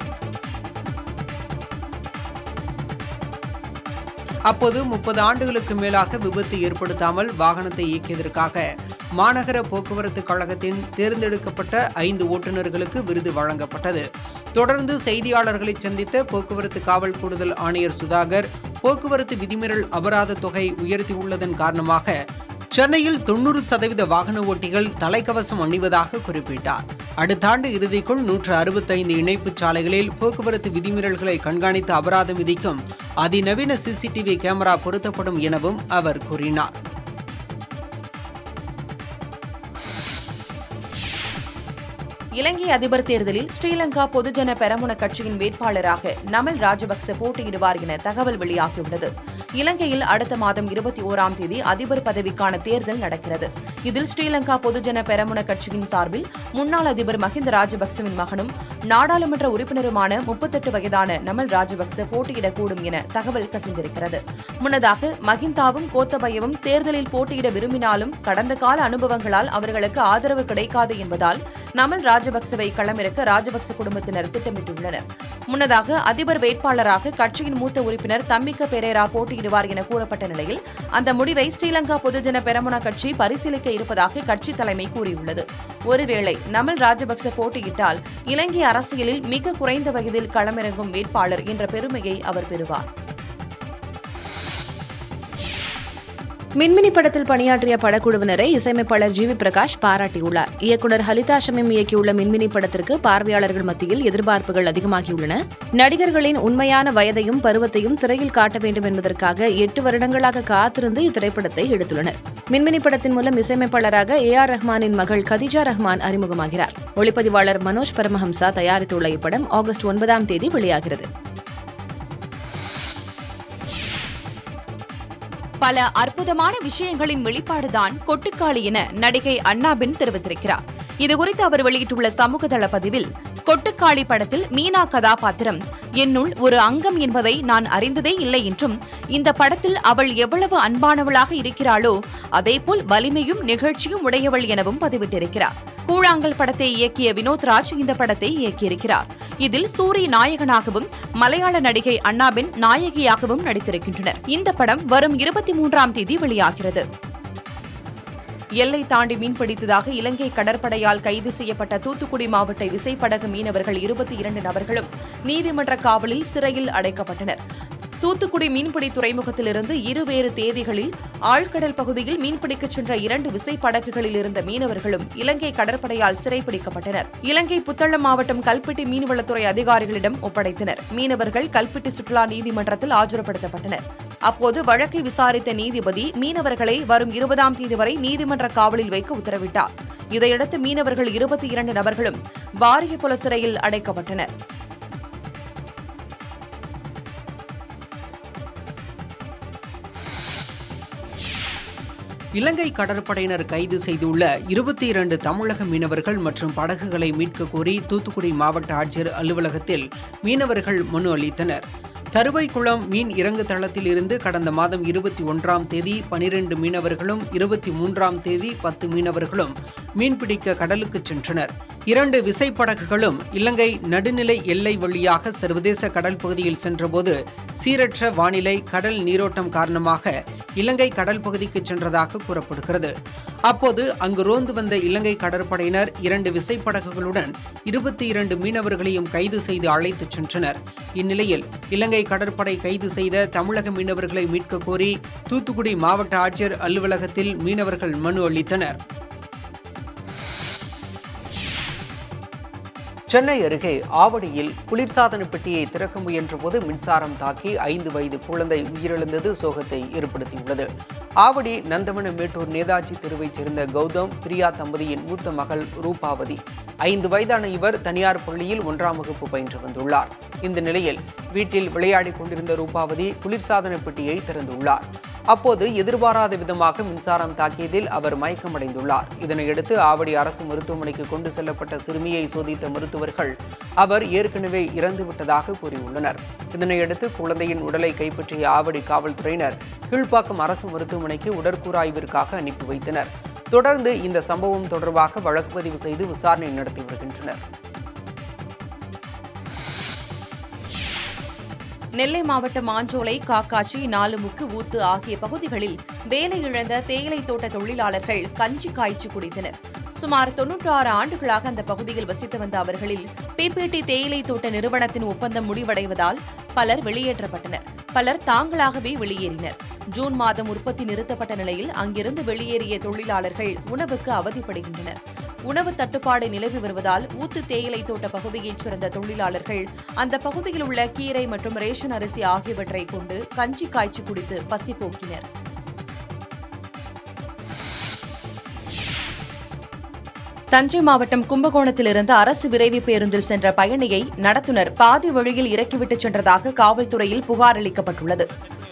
Speaker 1: அப்போது முப்பது ஆண்டுகளுக்கு மேலாக விபத்து ஏற்படுத்தாமல் வாகனத்தை இயக்கியதற்காக மாநகர போக்குவரத்து கழகத்தின் தேர்ந்தெடுக்கப்பட்ட ஐந்து ஓட்டுநர்களுக்கு விருது வழங்கப்பட்டது தொடர்ந்து செய்தியாளர்களை சந்தித்த போக்குவரத்து காவல் கூடுதல் ஆணையர் சுதாகர் போக்குவரத்து விதிமீறல் அபராத தொகை உயர்த்தியுள்ளதன் காரணமாக சென்னையில் தொண்ணூறு சதவீத வாகன ஓட்டிகள் தலைக்கவசம் அணிவதாக குறிப்பிட்டார் அடுத்த ஆண்டு இறுதிக்குள் நூற்று அறுபத்தைந்து இணைப்புச் சாலைகளில் போக்குவரத்து விதிமீறல்களை கண்காணித்து அபராதம் விதிக்கும் அதிநவீன சிசிடிவி கேமரா பொருத்தப்படும் எனவும் அவர் கூறினார்
Speaker 4: இலங்கை அதிபர் தேர்தலில் ஸ்ரீலங்கா பொதுஜன பெரமுன கட்சியின் வேட்பாளராக நமல் ராஜபக்ச போட்டியிடுவார் என தகவல் வெளியாகியுள்ளது இலங்கையில் அடுத்த மாதம் இருபத்தி ஓராம் தேதி அதிபர் பதவிக்கான தேர்தல் நடக்கிறது இதில் ஸ்ரீலங்கா பொதுஜன பெரமுன கட்சியின் சார்பில் முன்னாள் அதிபர் மஹிந்த ராஜபக்சவின் மகனும் நாடாளுமன்ற உறுப்பினருமான முப்பத்தெட்டு வயதான நமல் ராஜபக்ச போட்டியிடக்கூடும் என தகவல் கசிந்திருக்கிறது முன்னதாக மஹிந்தாவும் கோத்தபயவும் தேர்தலில் போட்டியிட விரும்பினாலும் கடந்த கால அனுபவங்களால் அவர்களுக்கு ஆதரவு கிடைக்காது என்பதால் நமல் ராஜபக்சவை களமிறக்க ராஜபக்ச குடும்பத்தினர் திட்டமிட்டுள்ளனர் முன்னதாக அதிபர் வேட்பாளராக கட்சியின் மூத்த உறுப்பினர் தம்மிக்க பெரேரா போட்டியிடுவார் என கூறப்பட்ட நிலையில் அந்த முடிவை ஸ்ரீலங்கா பொதுஜன பெரமுன கட்சி பரிசீலிக்க இருப்பதாக கட்சி தலைமை கூறியுள்ளது ஒருவேளை நமல் ராஜபக்ச போட்டியிட்டால் இலங்கை அரசியலில் மிக குறைந்த வயதில் களமிறங்கும் வேட்பாளர் என்ற பெருமையை அவர் பெறுவார்
Speaker 6: மின்மினி படத்தில் பணியாற்றிய படக்குழுவினரை இசையமைப்பாளர் ஜி வி பிரகாஷ் பாராட்டியுள்ளார் இயக்குநர் ஹலிதா ஷமீம் இயக்கியுள்ள மின்மினி படத்திற்கு பார்வையாளர்கள் மத்தியில் எதிர்பார்ப்புகள் அதிகமாகியுள்ளன நடிகர்களின் உண்மையான வயதையும் பருவத்தையும் திரையில் காட்ட வேண்டும் என்பதற்காக எட்டு வருடங்களாக காத்திருந்து இத்திரைப்படத்தை எடுத்துள்ளனர் மின்மினி படத்தின் மூலம் இசையமைப்பாளராக ஏ ஆர் ரஹ்மானின் மகள் கதிஜா ரஹ்மான் அறிமுகமாகிறார் ஒளிப்பதிவாளர் மனோஜ் பரமஹம்சா தயாரித்துள்ள இப்படம் ஆகஸ்ட் ஒன்பதாம் தேதி வெளியாகிறது
Speaker 4: பல அற்புதமான விஷயங்களின் வெளிப்பாடுதான் கொட்டுக்காளி என நடிகை அண்ணாபின் தெரிவித்திருக்கிறார் இதுகுறித்து அவர் வெளியிட்டுள்ள சமூக தள பதிவில் கொட்டுக்காளி படத்தில் மீனா கதாபாத்திரம் என்னுள் ஒரு அங்கம் என்பதை நான் அறிந்ததே இல்லை என்றும் இந்த படத்தில் அவள் எவ்வளவு அன்பானவளாக இருக்கிறாளோ அதேபோல் வலிமையும் நிகழ்ச்சியும் உடையவள் எனவும் பதிவிட்டிருக்கிறார் கூழாங்கல் படத்தை இயக்கிய வினோத்ராஜ் இந்த படத்தை இயக்கியிருக்கிறார் இதில் சூரி நாயகனாகவும் மலையாள நடிகை அண்ணாபின் நாயகியாகவும் நடித்திருக்கின்றனர் இந்த படம் வரும் இருபத்தி மூன்றாம் தேதி வெளியாகிறது எல்லை தாண்டி மீன்பிடித்ததாக இலங்கை கடற்படையால் கைது செய்யப்பட்ட தூத்துக்குடி மாவட்ட விசைப்படகு மீனவர்கள் இருபத்தி இரண்டு நபர்களும் நீதிமன்ற காவலில் சிறையில் அடைக்கப்பட்டனர் தூத்துக்குடி மீன்பிடி துறைமுகத்திலிருந்து இருவேறு தேதிகளில் ஆழ்கடல் பகுதியில் மீன்பிடிக்கச் சென்ற இரண்டு விசைப்படகுகளில் இருந்த மீனவர்களும் இலங்கை கடற்படையால் சிறைப்பிடிக்கப்பட்டனர் இலங்கை புத்தளம் மாவட்டம் கல்பெட்டி மீன்வளத்துறை அதிகாரிகளிடம் ஒப்படைத்தனர் மீனவர்கள் கல்பெட்டி சுற்றுலா நீதிமன்றத்தில் ஆஜர்படுத்தப்பட்டனர் அப்போது வழக்கை விசாரித்த நீதிபதி மீனவர்களை வரும் இருபதாம் தேதி வரை நீதிமன்ற காவலில் வைக்க உத்தரவிட்டார் இதையடுத்து மீனவர்கள் இருபத்தி இரண்டு நபர்களும் வாரியபுல சிறையில் அடைக்கப்பட்டனர்
Speaker 1: இலங்கை கடற்படையினர் கைது செய்துள்ள இருபத்தி இரண்டு தமிழக மீனவர்கள் மற்றும் படகுகளை மீட்க கோரி தூத்துக்குடி மாவட்ட ஆட்சியர் அலுவலகத்தில் மீனவர்கள் மனு அளித்தனர் தருவைக்குளம் மீன் இறங்கு தளத்தில் இருந்து கடந்த மாதம் இருபத்தி ஒன்றாம் தேதி பனிரெண்டு மீனவர்களும் இருபத்தி மூன்றாம் தேதி பத்து மீனவர்களும் மீன்பிடிக்க கடலுக்கு சென்றனர் இரண்டு விசைப்படகுகளும் இலங்கை நடுநிலை எல்லை வழியாக சர்வதேச கடல் பகுதியில் சென்றபோது சீரற்ற வானிலை கடல் நீரோட்டம் காரணமாக இலங்கை கடல் பகுதிக்கு சென்றதாக கூறப்படுகிறது அப்போது அங்கு ரோந்து வந்த இலங்கை கடற்படையினர் இரண்டு விசைப்படகுகளுடன் இருபத்தி இரண்டு மீனவர்களையும் கைது செய்து அழைத்துச் சென்றனர் இந்நிலையில் இலங்கை கடற்படை கைது செய்த தமிழக மீனவர்களை மீட்க கோரி தூத்துக்குடி மாவட்ட ஆட்சியர் அலுவலகத்தில் மீனவர்கள் மனு அளித்தனர் சென்னை அருகே ஆவடியில் குளிர்சாதன பெட்டியை திறக்க முயன்றபோது மின்சாரம் தாக்கி ஐந்து வயது குழந்தை உயிரிழந்தது சோகத்தை ஏற்படுத்தியுள்ளது ஆவடி நந்தவன மேட்டூர் நேதாஜி தெருவைச் சேர்ந்த கௌதம் பிரியா தம்பதியின் மூத்த மகள் ரூபாவதி ஐந்து வயதான இவர் தனியார் பள்ளியில் ஒன்றாம் வகுப்பு பயின்று வந்துள்ளார் இந்த நிலையில் வீட்டில் விளையாடிக் கொண்டிருந்த ரூபாவதி குளிர்சாதன பெட்டியை திறந்துள்ளார் அப்போது எதிர்பாராத விதமாக மின்சாரம் தாக்கியதில் அவர் மயக்கமடைந்துள்ளார் இதனையடுத்து ஆவடி அரசு மருத்துவமனைக்கு கொண்டு செல்லப்பட்ட சிறுமியை சோதித்த மருத்துவர்கள் அவர் ஏற்கனவே இறந்துவிட்டதாக கூறியுள்ளனர் இதனையடுத்து குழந்தையின் உடலை கைப்பற்றிய ஆவடி காவல்துறையினர் கீழ்ப்பாக்கம் அரசு மருத்துவமனைக்கு உடற்கூறாய்விற்காக அனுப்பி வைத்தனர் தொடர்ந்து இந்த சம்பவம் தொடர்பாக வழக்கு பதிவு செய்து விசாரணை நடத்தி வருகின்றனர்
Speaker 4: நெல்லை மாவட்டம் மாஞ்சோலை காக்காச்சி நாலுமுக்கு ஊத்து ஆகிய பகுதிகளில் வேலை இழந்த தேயிலை தோட்ட தொழிலாளர்கள் கஞ்சி காய்ச்சி குடித்தனர் சுமார் தொன்னூற்று ஆறு ஆண்டுகளாக அந்த பகுதியில் வசித்து வந்த அவர்களில் பிபிடி தேயிலை தோட்ட நிறுவனத்தின் ஒப்பந்தம் முடிவடைவதால் பலர் வெளியேற்றப்பட்டனர் பலர் தாங்களாகவே வெளியேறினர் ஜூன் மாதம் உற்பத்தி நிறுத்தப்பட்ட நிலையில் அங்கிருந்து வெளியேறிய தொழிலாளர்கள் உணவுக்கு அவதிப்படுகின்றனர் உணவு தட்டுப்பாடு நிலவி வருவதால் ஊத்து தேயிலை தோட்ட பகுதியைச் சேர்ந்த தொழிலாளர்கள் அந்த பகுதியில் உள்ள கீரை மற்றும் ரேஷன் அரிசி ஆகியவற்றை கொண்டு கஞ்சி காய்ச்சி குடித்து பசி போக்கினர் தஞ்சை மாவட்டம் கும்பகோணத்திலிருந்து அரசு விரைவு பேருந்தில் சென்ற பயணியை நடத்துனர் பாதி வழியில் இறக்கிவிட்டு சென்றதாக காவல்துறையில் புகார் அளிக்கப்பட்டுள்ளது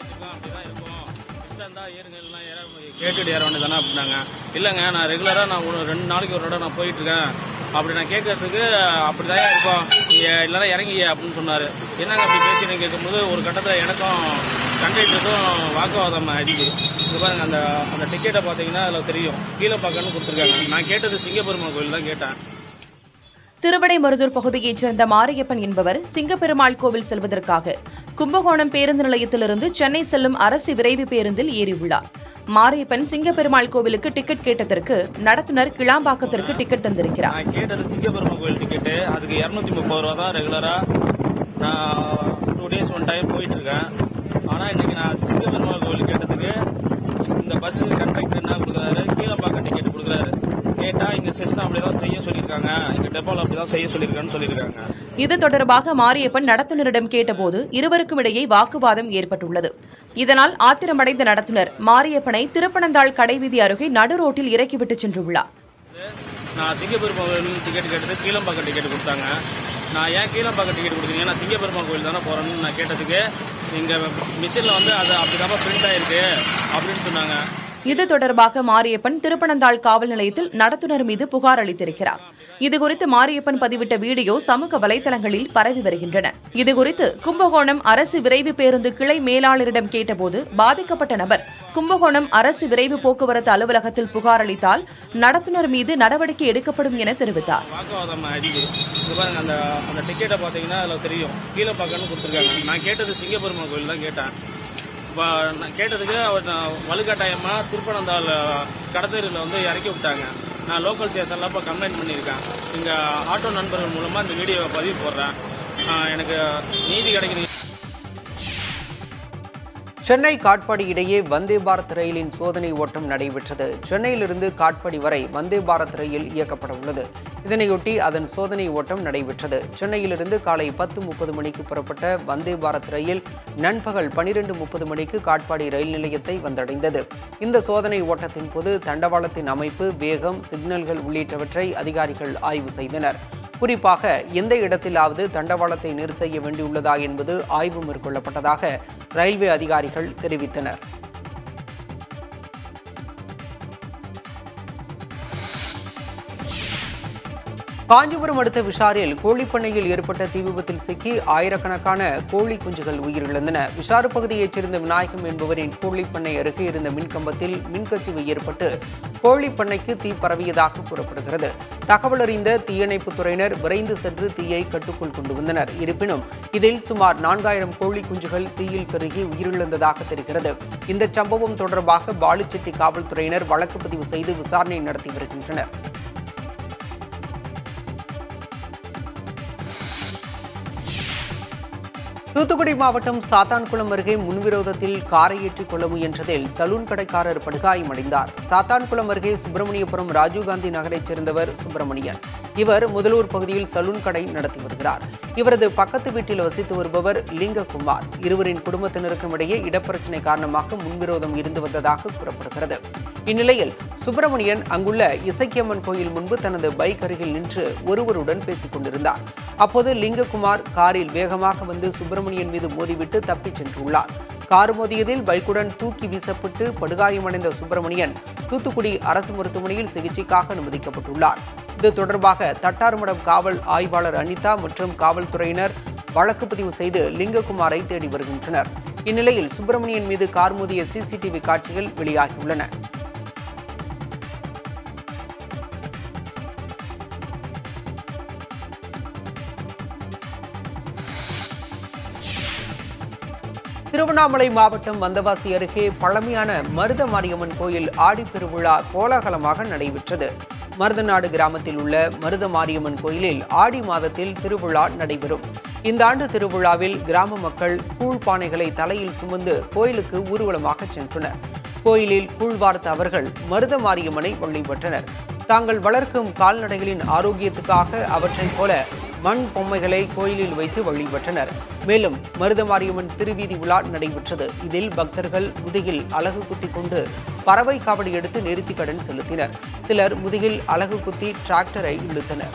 Speaker 7: கேட்டுட்டு ஏற வேண்டியதானே அப்படின்னாங்க இல்லைங்க நான் ரெகுலராக நான் ஒரு ரெண்டு நாளைக்கு ஒரு தடவை நான் போயிட்டு இருக்கேன் அப்படி நான் கேட்கறதுக்கு அப்படிதான் இருக்கும் நீங்க இல்லைன்னா இறங்கி அப்படின்னு சொன்னார் என்னங்க அப்படி பேசி கேட்கும்போது ஒரு கட்டத்தில் எனக்கும் கண்டக்டருக்கும் வாக்குவாதம் ஆயிடுச்சு இது பாருங்க அந்த அந்த டிக்கெட்டை பார்த்தீங்கன்னா அதில் தெரியும் கீழே பார்க்கணும்னு கொடுத்துருக்காங்க நான் கேட்டது சிங்கப்பெருமாள் கோயில் தான் கேட்டேன்
Speaker 4: திருவிடைமருதூர் பகுதியைச் சேர்ந்த மாரியப்பன் என்பவர் சிங்கப்பெருமாள் கோவில் செல்வதற்காக கும்பகோணம் பேருந்து நிலையத்திலிருந்து சென்னை செல்லும் அரசு விரைவு பேருந்தில் ஏறியுள்ளார் மாரியப்பன் சிங்கப்பெருமாள் கோவிலுக்கு டிக்கெட் கேட்டதற்கு நடத்துனர் கிளாம்பாக்கத்திற்கு டிக்கெட் தந்திருக்கிறார்
Speaker 7: நான் கேட்டது சிங்கப்பெருமாள் கோயில் டிக்கெட்டு அதுக்கு இரநூத்தி முப்பது ரூபா தான் ரெகுலராக நான் டூ டேஸ் ஒன் டைம் போயிட்டு இருக்கேன் ஆனால் இன்னைக்கு நான் சிங்கப்பெருமாள் கோயில் கேட்டதுக்கு இந்த எங்க பஸ் கண்டக்டர் என்ன கொடுக்குறாரு கீழப்பாக்கம் டிக்கெட் கொடுக்குறாரு கேட்டா இங்க சிஸ்டம் அப்படிதான் செய்ய சொல்லியிருக்காங்க எங்க டெப்போல அப்படிதான் செய்ய சொல்லியிருக்கான்னு சொல்லியிருக்காங்க
Speaker 4: இது தொடர்பாக மாரியப்பன் நடத்துனரிடம் கேட்டபோது இருவருக்கும் இடையே வாக்குவாதம் ஏற்பட்டுள்ளது இதனால் ஆத்திரமடைந்த நடத்துனர் மாரியப்பனை திருப்பனந்தாள் கடைவீதி அருகே நடு ரோட்டில் இறக்கிவிட்டு சென்றுள்ளார்
Speaker 7: நான் சிங்கப்பெருமாள் கோயில் டிக்கெட் கேட்டது கீழம்பாக்கம் டிக்கெட் கொடுத்தாங்க நான் ஏன் கீழம்பாக்கம் டிக்கெட் கொடுக்குறீங்க நான் சிங்கப்பெருமாள் கோயில் தானே போகிறேன்னு நான் கேட்டதுக்கு எங்கள் மிஷினில் வந்து அது அப்படி தான் பிரிண்ட் ஆயிருக்கு அப்படின்னு சொன்னாங்க
Speaker 4: இது தொடர்பாக மாரியப்பன் திருப்பனந்தாள் காவல் நிலையத்தில் நடத்துனர் மீது புகார் அளித்திருக்கிறார் இதுகுறித்து மாரியப்பன் பதிவிட்ட வீடியோ சமூக வலைதளங்களில் பரவி வருகின்றன இதுகுறித்து கும்பகோணம் அரசு விரைவு பேருந்து கிளை மேலாளரிடம் கேட்டபோது பாதிக்கப்பட்ட நபர் கும்பகோணம் அரசு விரைவு போக்குவரத்து அலுவலகத்தில் புகார் அளித்தால் நடத்துனர் மீது நடவடிக்கை எடுக்கப்படும் என தெரிவித்தார்
Speaker 7: வாக்குவாதம் ஆயிடுச்சு இது பாருங்க அந்த அந்த டிக்கெட்டை பார்த்தீங்கன்னா அதில் தெரியும் கீழப்பாக்கம்னு கொடுத்துருக்காங்க நான் கேட்டது சிங்கப்பெருமாள் கோயில் தான் கேட்டேன் இப்போ நான் கேட்டதுக்கு அவர் நான் வலுக்கட்டாயமாக திருப்பனந்தாள் கடத்தேரியில் வந்து இறக்கி விட்டாங்க நான் லோக்கல் ஸ்டேஷனில் இப்போ கம்ப்ளைண்ட் பண்ணியிருக்கேன் இங்கே ஆட்டோ நண்பர்கள் மூலமாக இந்த வீடியோவை பதிவு போடுறேன் ஆஹ் எனக்கு நீதி கிடைக்கணும்
Speaker 1: சென்னை காட்பாடி இடையே வந்தே பாரத் ரயிலின் சோதனை ஓட்டம் நடைபெற்றது சென்னையிலிருந்து காட்பாடி வரை வந்தே பாரத் ரயில் இயக்கப்பட உள்ளது இதனையொட்டி அதன் சோதனை ஓட்டம் நடைபெற்றது சென்னையிலிருந்து காலை பத்து முப்பது மணிக்கு புறப்பட்ட வந்தே பாரத் ரயில் நண்பகல் பனிரெண்டு முப்பது மணிக்கு காட்பாடி ரயில் நிலையத்தை வந்தடைந்தது இந்த சோதனை ஓட்டத்தின் போது தண்டவாளத்தின் அமைப்பு வேகம் சிக்னல்கள் உள்ளிட்டவற்றை அதிகாரிகள் ஆய்வு செய்தனர் குறிப்பாக எந்த இடத்திலாவது தண்டவாளத்தை நிறு செய்ய வேண்டியுள்ளதா என்பது ஆய்வு மேற்கொள்ளப்பட்டதாக ரயில்வே அதிகாரிகள் தெரிவித்தனர் காஞ்சிபுரம் அடுத்த விஷாரில் கோழிப்பண்ணையில் ஏற்பட்ட தீ விபத்தில் சிக்கி ஆயிரக்கணக்கான கோழி குஞ்சுகள் உயிரிழந்தன விஷாறு பகுதியைச் சேர்ந்த விநாயகம் என்பவரின் கோழிப்பண்ணை அருகே இருந்த மின்கம்பத்தில் மின்கசிவு ஏற்பட்டு கோழிப்பண்ணைக்கு தீ பரவியதாக கூறப்படுகிறது தகவல் அறிந்த தீயணைப்புத் துறையினர் விரைந்து சென்று தீயை கட்டுக்குள் கொண்டு வந்தனர் இருப்பினும் இதில் சுமார் நான்காயிரம் கோழி குஞ்சுகள் தீயில் கருகி உயிரிழந்ததாக தெரிகிறது இந்த சம்பவம் தொடர்பாக பாலுச்செட்டி காவல்துறையினர் வழக்கு பதிவு செய்து விசாரணை நடத்தி வருகின்றனர் தூத்துக்குடி மாவட்டம் சாத்தான்குளம் அருகே முன்விரோதத்தில் காரை ஏற்றிக் கொள்ள முயன்றதில் சலூன் கடைக்காரர் படுகாயமடைந்தார் சாத்தான்குளம் அருகே சுப்பிரமணியபுரம் ராஜீவ்காந்தி நகரைச் சேர்ந்தவர் சுப்பிரமணியன் இவர் முதலூர் பகுதியில் சலூன் கடை நடத்தி வருகிறார் இவரது பக்கத்து வீட்டில் வசித்து வருபவர் லிங்ககுமார் இருவரின் குடும்பத்தினருக்கும் இடையே இடப்பிரச்சினை காரணமாக முன்விரோதம் இருந்து வந்ததாக கூறப்படுகிறது இந்நிலையில் சுப்பிரமணியன் அங்குள்ள இசக்கியம்மன் கோயில் முன்பு தனது பைக் அருகில் நின்று ஒருவருடன் பேசிக் கொண்டிருந்தார் அப்போது லிங்ககுமார் காரில் வேகமாக வந்து சுப்பிரமணியன் மீது மோதிவிட்டு தப்பிச் சென்றுள்ளார் கார் மோதியதில் பைக்குடன் தூக்கி வீசப்பட்டு படுகாயமடைந்த சுப்பிரமணியன் தூத்துக்குடி அரசு மருத்துவமனையில் சிகிச்சைக்காக அனுமதிக்கப்பட்டுள்ளார் இது தொடர்பாக தட்டார்மடம் காவல் ஆய்வாளர் அனிதா மற்றும் காவல்துறையினர் வழக்கு பதிவு செய்து லிங்ககுமாரை தேடி வருகின்றனர் இந்நிலையில் சுப்பிரமணியன் மீது கார் மோதிய சிசிடிவி காட்சிகள் வெளியாகியுள்ளன திருவண்ணாமலை மாவட்டம் வந்தவாசி அருகே பழமையான மருத மாரியம்மன் கோயில் ஆடிப்பெருவிழா கோலாகலமாக நடைபெற்றது மருதநாடு கிராமத்தில் உள்ள மருத மாரியம்மன் கோயிலில் ஆடி மாதத்தில் திருவிழா நடைபெறும் இந்த ஆண்டு திருவிழாவில் கிராம மக்கள் கூழ் பானைகளை தலையில் சுமந்து கோயிலுக்கு ஊர்வலமாக சென்றனர் கோயிலில் கூழ் வார்த்த அவர்கள் மருத மாரியம்மனை வழிபட்டனர் தாங்கள் வளர்க்கும் கால்நடைகளின் ஆரோக்கியத்துக்காக அவற்றைப் போல மண் பொம்மைகளை கோயிலில் வைத்து வழிபட்டனர் மேலும் மருதமாரியம்மன் திருவீதி விழா நடைபெற்றது இதில் பக்தர்கள் முதுகில் அலகு குத்தி கொண்டு பறவை காவடி எடுத்து நேர்த்திக் கடன் செலுத்தினர் சிலர் முதுகில் அலகு குத்தி டிராக்டரை இழுத்தனர்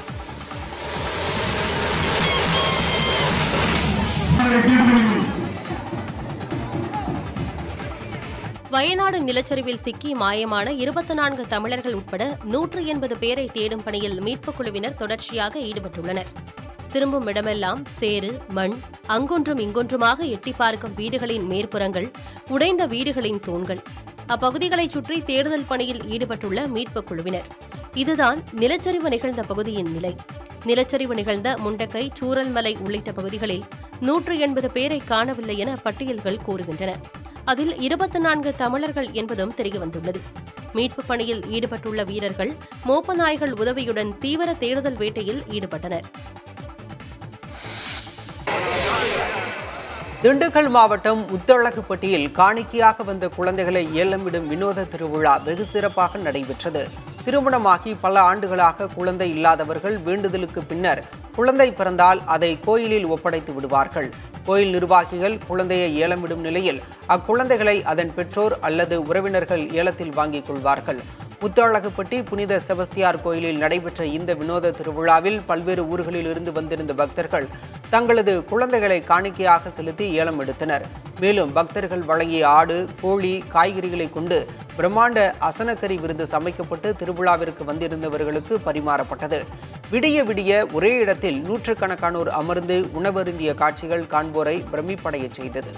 Speaker 2: வயநாடு நிலச்சரிவில் சிக்கி மாயமான இருபத்தி நான்கு தமிழர்கள் உட்பட நூற்று எண்பது பேரை தேடும் பணியில் மீட்புக் குழுவினர் தொடர்ச்சியாக ஈடுபட்டுள்ளனர் திரும்பும் இடமெல்லாம் சேறு மண் அங்கொன்றும் இங்கொன்றுமாக எட்டி பார்க்கும் வீடுகளின் மேற்புறங்கள் உடைந்த வீடுகளின் தூண்கள் அப்பகுதிகளைச் சுற்றி தேடுதல் பணியில் ஈடுபட்டுள்ள மீட்புக் குழுவினர் இதுதான் நிலச்சரிவு நிகழ்ந்த பகுதியின் நிலை நிலச்சரிவு நிகழ்ந்த முண்டக்கை சூரல்மலை உள்ளிட்ட பகுதிகளில் நூற்று எண்பது பேரை காணவில்லை என பட்டியல்கள் கூறுகின்றன அதில் இருபத்தி நான்கு தமிழர்கள் என்பதும் தெரியவந்துள்ளது மீட்புப் பணியில் ஈடுபட்டுள்ள வீரர்கள் மோப்ப நாய்கள் உதவியுடன் தீவிர தேடுதல் வேட்டையில் ஈடுபட்டனர்
Speaker 1: திண்டுக்கல் மாவட்டம் முத்தழகுப்பட்டியில் காணிக்கையாக வந்த குழந்தைகளை ஏலமிடும் வினோத திருவிழா வெகு சிறப்பாக நடைபெற்றது திருமணமாகி பல ஆண்டுகளாக குழந்தை இல்லாதவர்கள் வேண்டுதலுக்கு பின்னர் குழந்தை பிறந்தால் அதை கோயிலில் ஒப்படைத்து விடுவார்கள் கோயில் நிர்வாகிகள் குழந்தையை ஏலமிடும் நிலையில் அக்குழந்தைகளை அதன் பெற்றோர் அல்லது உறவினர்கள் ஏலத்தில் வாங்கிக் கொள்வார்கள் முத்தழகுப்பட்டி புனித செபஸ்தியார் கோயிலில் நடைபெற்ற இந்த வினோத திருவிழாவில் பல்வேறு ஊர்களில் இருந்து வந்திருந்த பக்தர்கள் தங்களது குழந்தைகளை காணிக்கையாக செலுத்தி ஏலம் எடுத்தனர் மேலும் பக்தர்கள் வழங்கிய ஆடு கோழி காய்கறிகளை கொண்டு பிரம்மாண்ட அசனக்கறி விருந்து சமைக்கப்பட்டு திருவிழாவிற்கு வந்திருந்தவர்களுக்கு பரிமாறப்பட்டது விடிய விடிய ஒரே இடத்தில் நூற்றுக்கணக்கானோர் அமர்ந்து உணவருந்திய காட்சிகள் காண்போரை பிரமிப்படையச் செய்தது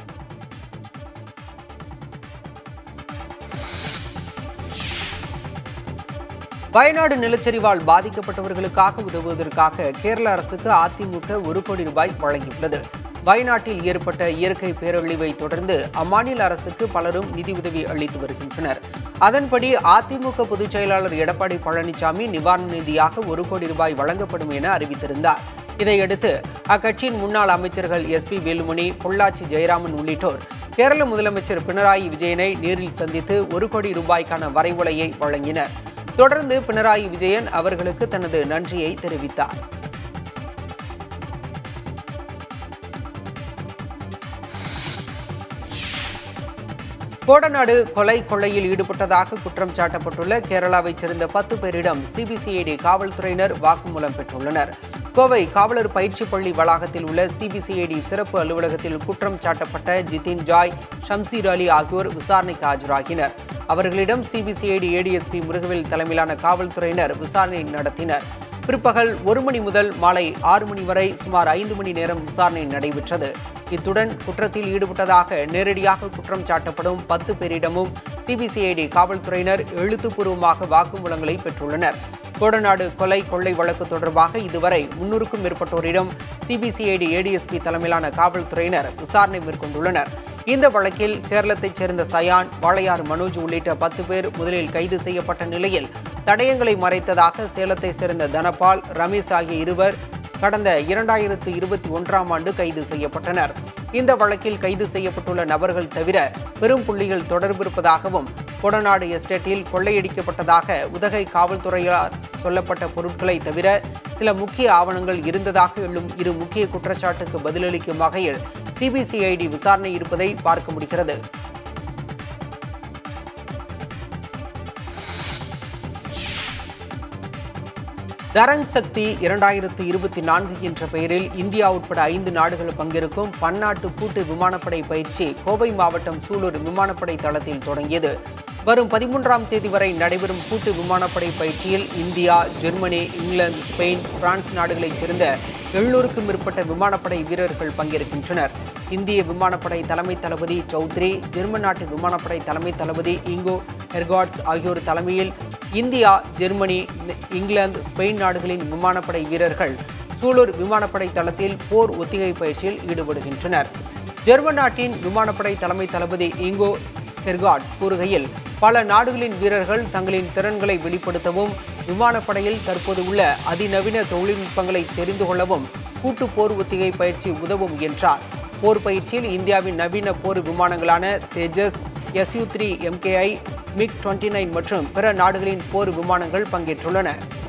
Speaker 1: வயநாடு நிலச்சரிவால் பாதிக்கப்பட்டவர்களுக்காக உதவுவதற்காக கேரள அரசுக்கு அதிமுக ஒரு கோடி ரூபாய் வழங்கியுள்ளது வயநாட்டில் ஏற்பட்ட இயற்கை பேரழிவை தொடர்ந்து அம்மாநில அரசுக்கு பலரும் நிதியுதவி அளித்து வருகின்றனர் அதன்படி அதிமுக பொதுச் செயலாளர் எடப்பாடி பழனிசாமி நிவாரண நிதியாக ஒரு கோடி ரூபாய் வழங்கப்படும் என அறிவித்திருந்தார் இதையடுத்து அக்கட்சியின் முன்னாள் அமைச்சர்கள் எஸ் பி வேலுமணி பொள்ளாச்சி ஜெயராமன் உள்ளிட்டோர் கேரள முதலமைச்சர் பினராயி விஜயனை நேரில் சந்தித்து ஒரு கோடி ரூபாய்க்கான வரைவுலையை வழங்கினர் தொடர்ந்து பினராயி விஜயன் அவர்களுக்கு தனது நன்றியை தெரிவித்தார் கோடநாடு கொலை கொள்ளையில் ஈடுபட்டதாக குற்றம் சாட்டப்பட்டுள்ள கேரளாவைச் சேர்ந்த பத்து பேரிடம் சிபிசிஐடி காவல்துறையினர் வாக்குமூலம் பெற்றுள்ளனர் கோவை காவலர் பயிற்சி பள்ளி வளாகத்தில் உள்ள சிபிசிஐடி சிறப்பு அலுவலகத்தில் குற்றம் சாட்டப்பட்ட ஜிதின் ஜாய் ஷம்சீர் அலி ஆகியோர் விசாரணைக்கு ஆஜராகினர் அவர்களிடம் சிபிசிஐடி ஏடிஎஸ்பி முருகவேல் தலைமையிலான காவல்துறையினர் விசாரணை நடத்தினர் பிற்பகல் ஒரு மணி முதல் மாலை ஆறு மணி வரை சுமார் ஐந்து மணி நேரம் விசாரணை நடைபெற்றது இத்துடன் குற்றத்தில் ஈடுபட்டதாக நேரடியாக குற்றம் சாட்டப்படும் பத்து பேரிடமும் சிபிசிஐடி காவல்துறையினர் எழுத்துப்பூர்வமாக வாக்குமூலங்களை பெற்றுள்ளனர் கோடநாடு கொலை கொள்ளை வழக்கு தொடர்பாக இதுவரை முன்னூறுக்கும் மேற்பட்டோரிடம் சிபிசிஐடி ஏடிஎஸ்பி தலைமையிலான காவல்துறையினர் விசாரணை மேற்கொண்டுள்ளனர் இந்த வழக்கில் கேரளத்தைச் சேர்ந்த சயான் வாளையார் மனோஜ் உள்ளிட்ட பத்து பேர் முதலில் கைது செய்யப்பட்ட நிலையில் தடயங்களை மறைத்ததாக சேலத்தை சேர்ந்த தனபால் ரமேஷ் ஆகிய இருவர் கடந்த இரண்டாயிரத்து இருபத்தி ஒன்றாம் ஆண்டு கைது செய்யப்பட்டனர் இந்த வழக்கில் கைது செய்யப்பட்டுள்ள நபர்கள் தவிர பெரும் புள்ளிகள் தொடர்பு இருப்பதாகவும் கொடநாடு எஸ்டேட்டில் கொள்ளையடிக்கப்பட்டதாக உதகை காவல்துறையார் சொல்லப்பட்ட பொருட்களை தவிர சில முக்கிய ஆவணங்கள் இருந்ததாக எழும் இரு முக்கிய குற்றச்சாட்டுக்கு பதிலளிக்கும் வகையில் சிபிசிஐடி விசாரணை இருப்பதை பார்க்க முடிகிறது தரங் சக்தி இரண்டாயிரத்து இருபத்தி நான்கு என்ற பெயரில் இந்தியா உட்பட ஐந்து நாடுகள் பங்கேற்கும் பன்னாட்டு கூட்டு விமானப்படை பயிற்சி கோவை மாவட்டம் சூலூர் விமானப்படை தளத்தில் தொடங்கியது வரும் பதிமூன்றாம் தேதி வரை நடைபெறும் கூட்டு விமானப்படை பயிற்சியில் இந்தியா ஜெர்மனி இங்கிலாந்து ஸ்பெயின் பிரான்ஸ் நாடுகளைச் சேர்ந்த எழுநூறுக்கும் மேற்பட்ட விமானப்படை வீரர்கள் பங்கேற்கின்றனர் இந்திய விமானப்படை தலைமை தளபதி சௌத்ரி ஜெர்மன் நாட்டு விமானப்படை தலைமை தளபதி இங்கோ ஹெர்காட்ஸ் ஆகியோர் தலைமையில் இந்தியா ஜெர்மனி இங்கிலாந்து ஸ்பெயின் நாடுகளின் விமானப்படை வீரர்கள் சூலூர் விமானப்படை தளத்தில் போர் ஒத்திகை பயிற்சியில் ஈடுபடுகின்றனர் ஜெர்மன் நாட்டின் விமானப்படை தலைமை தளபதி இங்கோ ஹெர்காட்ஸ் கூறுகையில் பல நாடுகளின் வீரர்கள் தங்களின் திறன்களை வெளிப்படுத்தவும் விமானப்படையில் தற்போது உள்ள அதிநவீன தொழில்நுட்பங்களை தெரிந்து கொள்ளவும் கூட்டு போர் ஒத்திகை பயிற்சி உதவும் என்றார் போர் பயிற்சியில் இந்தியாவின் நவீன போர் விமானங்களான Tejas SU three MKI MiG twenty nine மற்றும் பிற நாடுகளின் போர் விமானங்கள் பங்கேற்றுள்ளன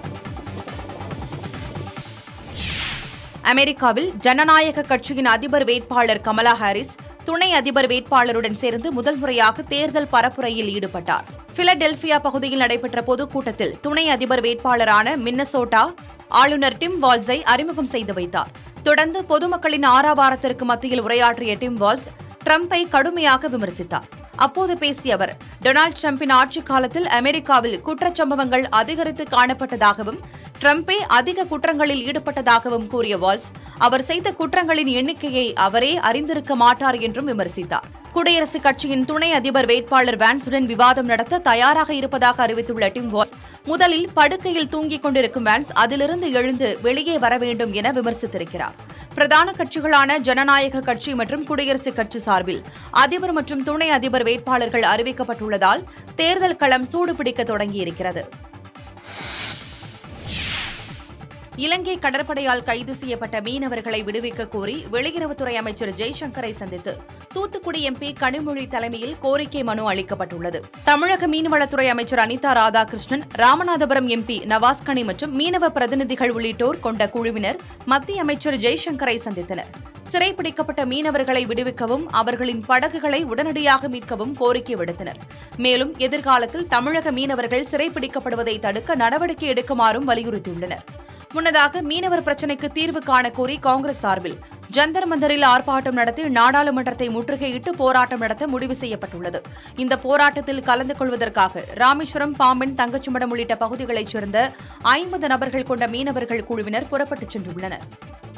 Speaker 4: அமெரிக்காவில் ஜனநாயக கட்சியின் அதிபர் வேட்பாளர் கமலா ஹாரிஸ் துணை அதிபர் வேட்பாளருடன் சேர்ந்து முதல் முறையாக தேர்தல் பரப்புரையில் ஈடுபட்டார் பிலடெல்பியா பகுதியில் நடைபெற்ற பொதுக்கூட்டத்தில் துணை அதிபர் வேட்பாளரான மின்னசோட்டா ஆளுநர் டிம் வால்ஸை அறிமுகம் செய்து வைத்தார் தொடர்ந்து பொதுமக்களின் ஆரவாரத்திற்கு மத்தியில் உரையாற்றிய டிம் வால்ஸ் ட்ரம்பை கடுமையாக விமர்சித்தார் அப்போது பேசிய அவர் டொனால்டு டிரம்பின் ஆட்சிக் காலத்தில் அமெரிக்காவில் குற்றச்சம்பவங்கள் அதிகரித்து காணப்பட்டதாகவும் ட்ரம்பே அதிக குற்றங்களில் ஈடுபட்டதாகவும் கூறிய வால்ஸ் அவர் செய்த குற்றங்களின் எண்ணிக்கையை அவரே அறிந்திருக்க மாட்டார் என்றும் விமர்சித்தார் குடியரசுக் கட்சியின் துணை அதிபர் வேட்பாளர் வான்ஸுடன் விவாதம் நடத்த தயாராக இருப்பதாக அறிவித்துள்ள டிம் வால்ஸ் முதலில் படுக்கையில் தூங்கிக் கொண்டிருக்கும் வான்ஸ் அதிலிருந்து எழுந்து வெளியே வர வேண்டும் என விமர்சித்திருக்கிறார் பிரதான கட்சிகளான ஜனநாயக கட்சி மற்றும் குடியரசுக் கட்சி சார்பில் அதிபர் மற்றும் துணை அதிபர் வேட்பாளர்கள் அறிவிக்கப்பட்டுள்ளதால் தேர்தல் களம் சூடுபிடிக்க தொடங்கியிருக்கிறது இலங்கை கடற்படையால் கைது செய்யப்பட்ட மீனவர்களை விடுவிக்க கோரி வெளியுறவுத்துறை அமைச்சர் ஜெய்சங்கரை சந்தித்து தூத்துக்குடி எம்பி கனிமொழி தலைமையில் கோரிக்கை மனு அளிக்கப்பட்டுள்ளது தமிழக மீன்வளத்துறை அமைச்சர் அனிதா ராதாகிருஷ்ணன் ராமநாதபுரம் எம்பி நவாஸ்கனி மற்றும் மீனவ பிரதிநிதிகள் உள்ளிட்டோர் கொண்ட குழுவினர் மத்திய அமைச்சர் ஜெய்சங்கரை சந்தித்தனர் சிறைப்பிடிக்கப்பட்ட மீனவர்களை விடுவிக்கவும் அவர்களின் படகுகளை உடனடியாக மீட்கவும் கோரிக்கை விடுத்தனர் மேலும் எதிர்காலத்தில் தமிழக மீனவர்கள் சிறைப்பிடிக்கப்படுவதை தடுக்க நடவடிக்கை எடுக்குமாறும் வலியுறுத்தியுள்ளனர் முன்னதாக மீனவர் பிரச்சினைக்கு தீர்வு காண கோரி காங்கிரஸ் சார்பில் ஜந்தர் மந்தரில் ஆர்ப்பாட்டம் நடத்தி நாடாளுமன்றத்தை முற்றுகையிட்டு போராட்டம் நடத்த முடிவு செய்யப்பட்டுள்ளது இந்த போராட்டத்தில் கலந்து கொள்வதற்காக ராமேஸ்வரம் பாம்பன் தங்கச்சிமடம் உள்ளிட்ட பகுதிகளைச் சேர்ந்த ஐம்பது நபர்கள் கொண்ட மீனவர்கள் குழுவினர் புறப்பட்டுச் சென்றுள்ளனர்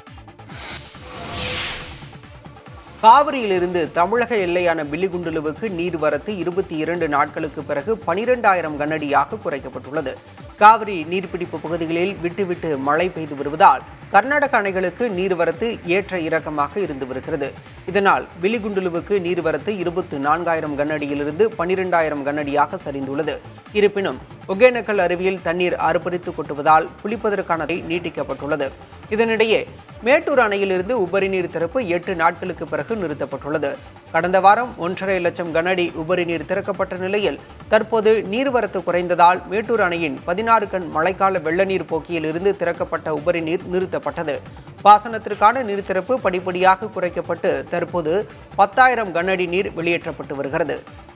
Speaker 1: காவிரியிலிருந்து தமிழக எல்லையான பில்லிகுண்டுலுவுக்கு நீர்வரத்து இருபத்தி இரண்டு நாட்களுக்கு பிறகு பனிரெண்டாயிரம் கனஅடியாக குறைக்கப்பட்டுள்ளது காவிரி நீர்பிடிப்பு பகுதிகளில் விட்டுவிட்டு மழை பெய்து வருவதால் கர்நாடக அணைகளுக்கு நீர்வரத்து ஏற்ற இறக்கமாக இருந்து வருகிறது இதனால் பிலிகுண்டுலுவுக்கு நீர்வரத்து இருபத்து நான்காயிரம் கனஅடியிலிருந்து பனிரெண்டாயிரம் கனஅடியாக சரிந்துள்ளது இருப்பினும் ஒகேனக்கல் அருவியில் தண்ணீர் ஆர்ப்பரித்து கொட்டுவதால் குளிப்பதற்கான தடை நீட்டிக்கப்பட்டுள்ளது இதனிடையே மேட்டூர் அணையிலிருந்து உபரி நீர் திறப்பு எட்டு நாட்களுக்கு பிறகு நிறுத்தப்பட்டுள்ளது கடந்த வாரம் ஒன்றரை லட்சம் கனஅடி உபரி நீர் திறக்கப்பட்ட நிலையில் தற்போது நீர்வரத்து குறைந்ததால் மேட்டூர் அணையின் பதினாறு கண் மழைக்கால வெள்ள நீர் போக்கியில் இருந்து திறக்கப்பட்ட உபரி நீர் நிறுத்தப்பட்டது பாசனத்திற்கான நீர் திறப்பு படிப்படியாக குறைக்கப்பட்டு தற்போது பத்தாயிரம் கனஅடி நீர் வெளியேற்றப்பட்டு வருகிறது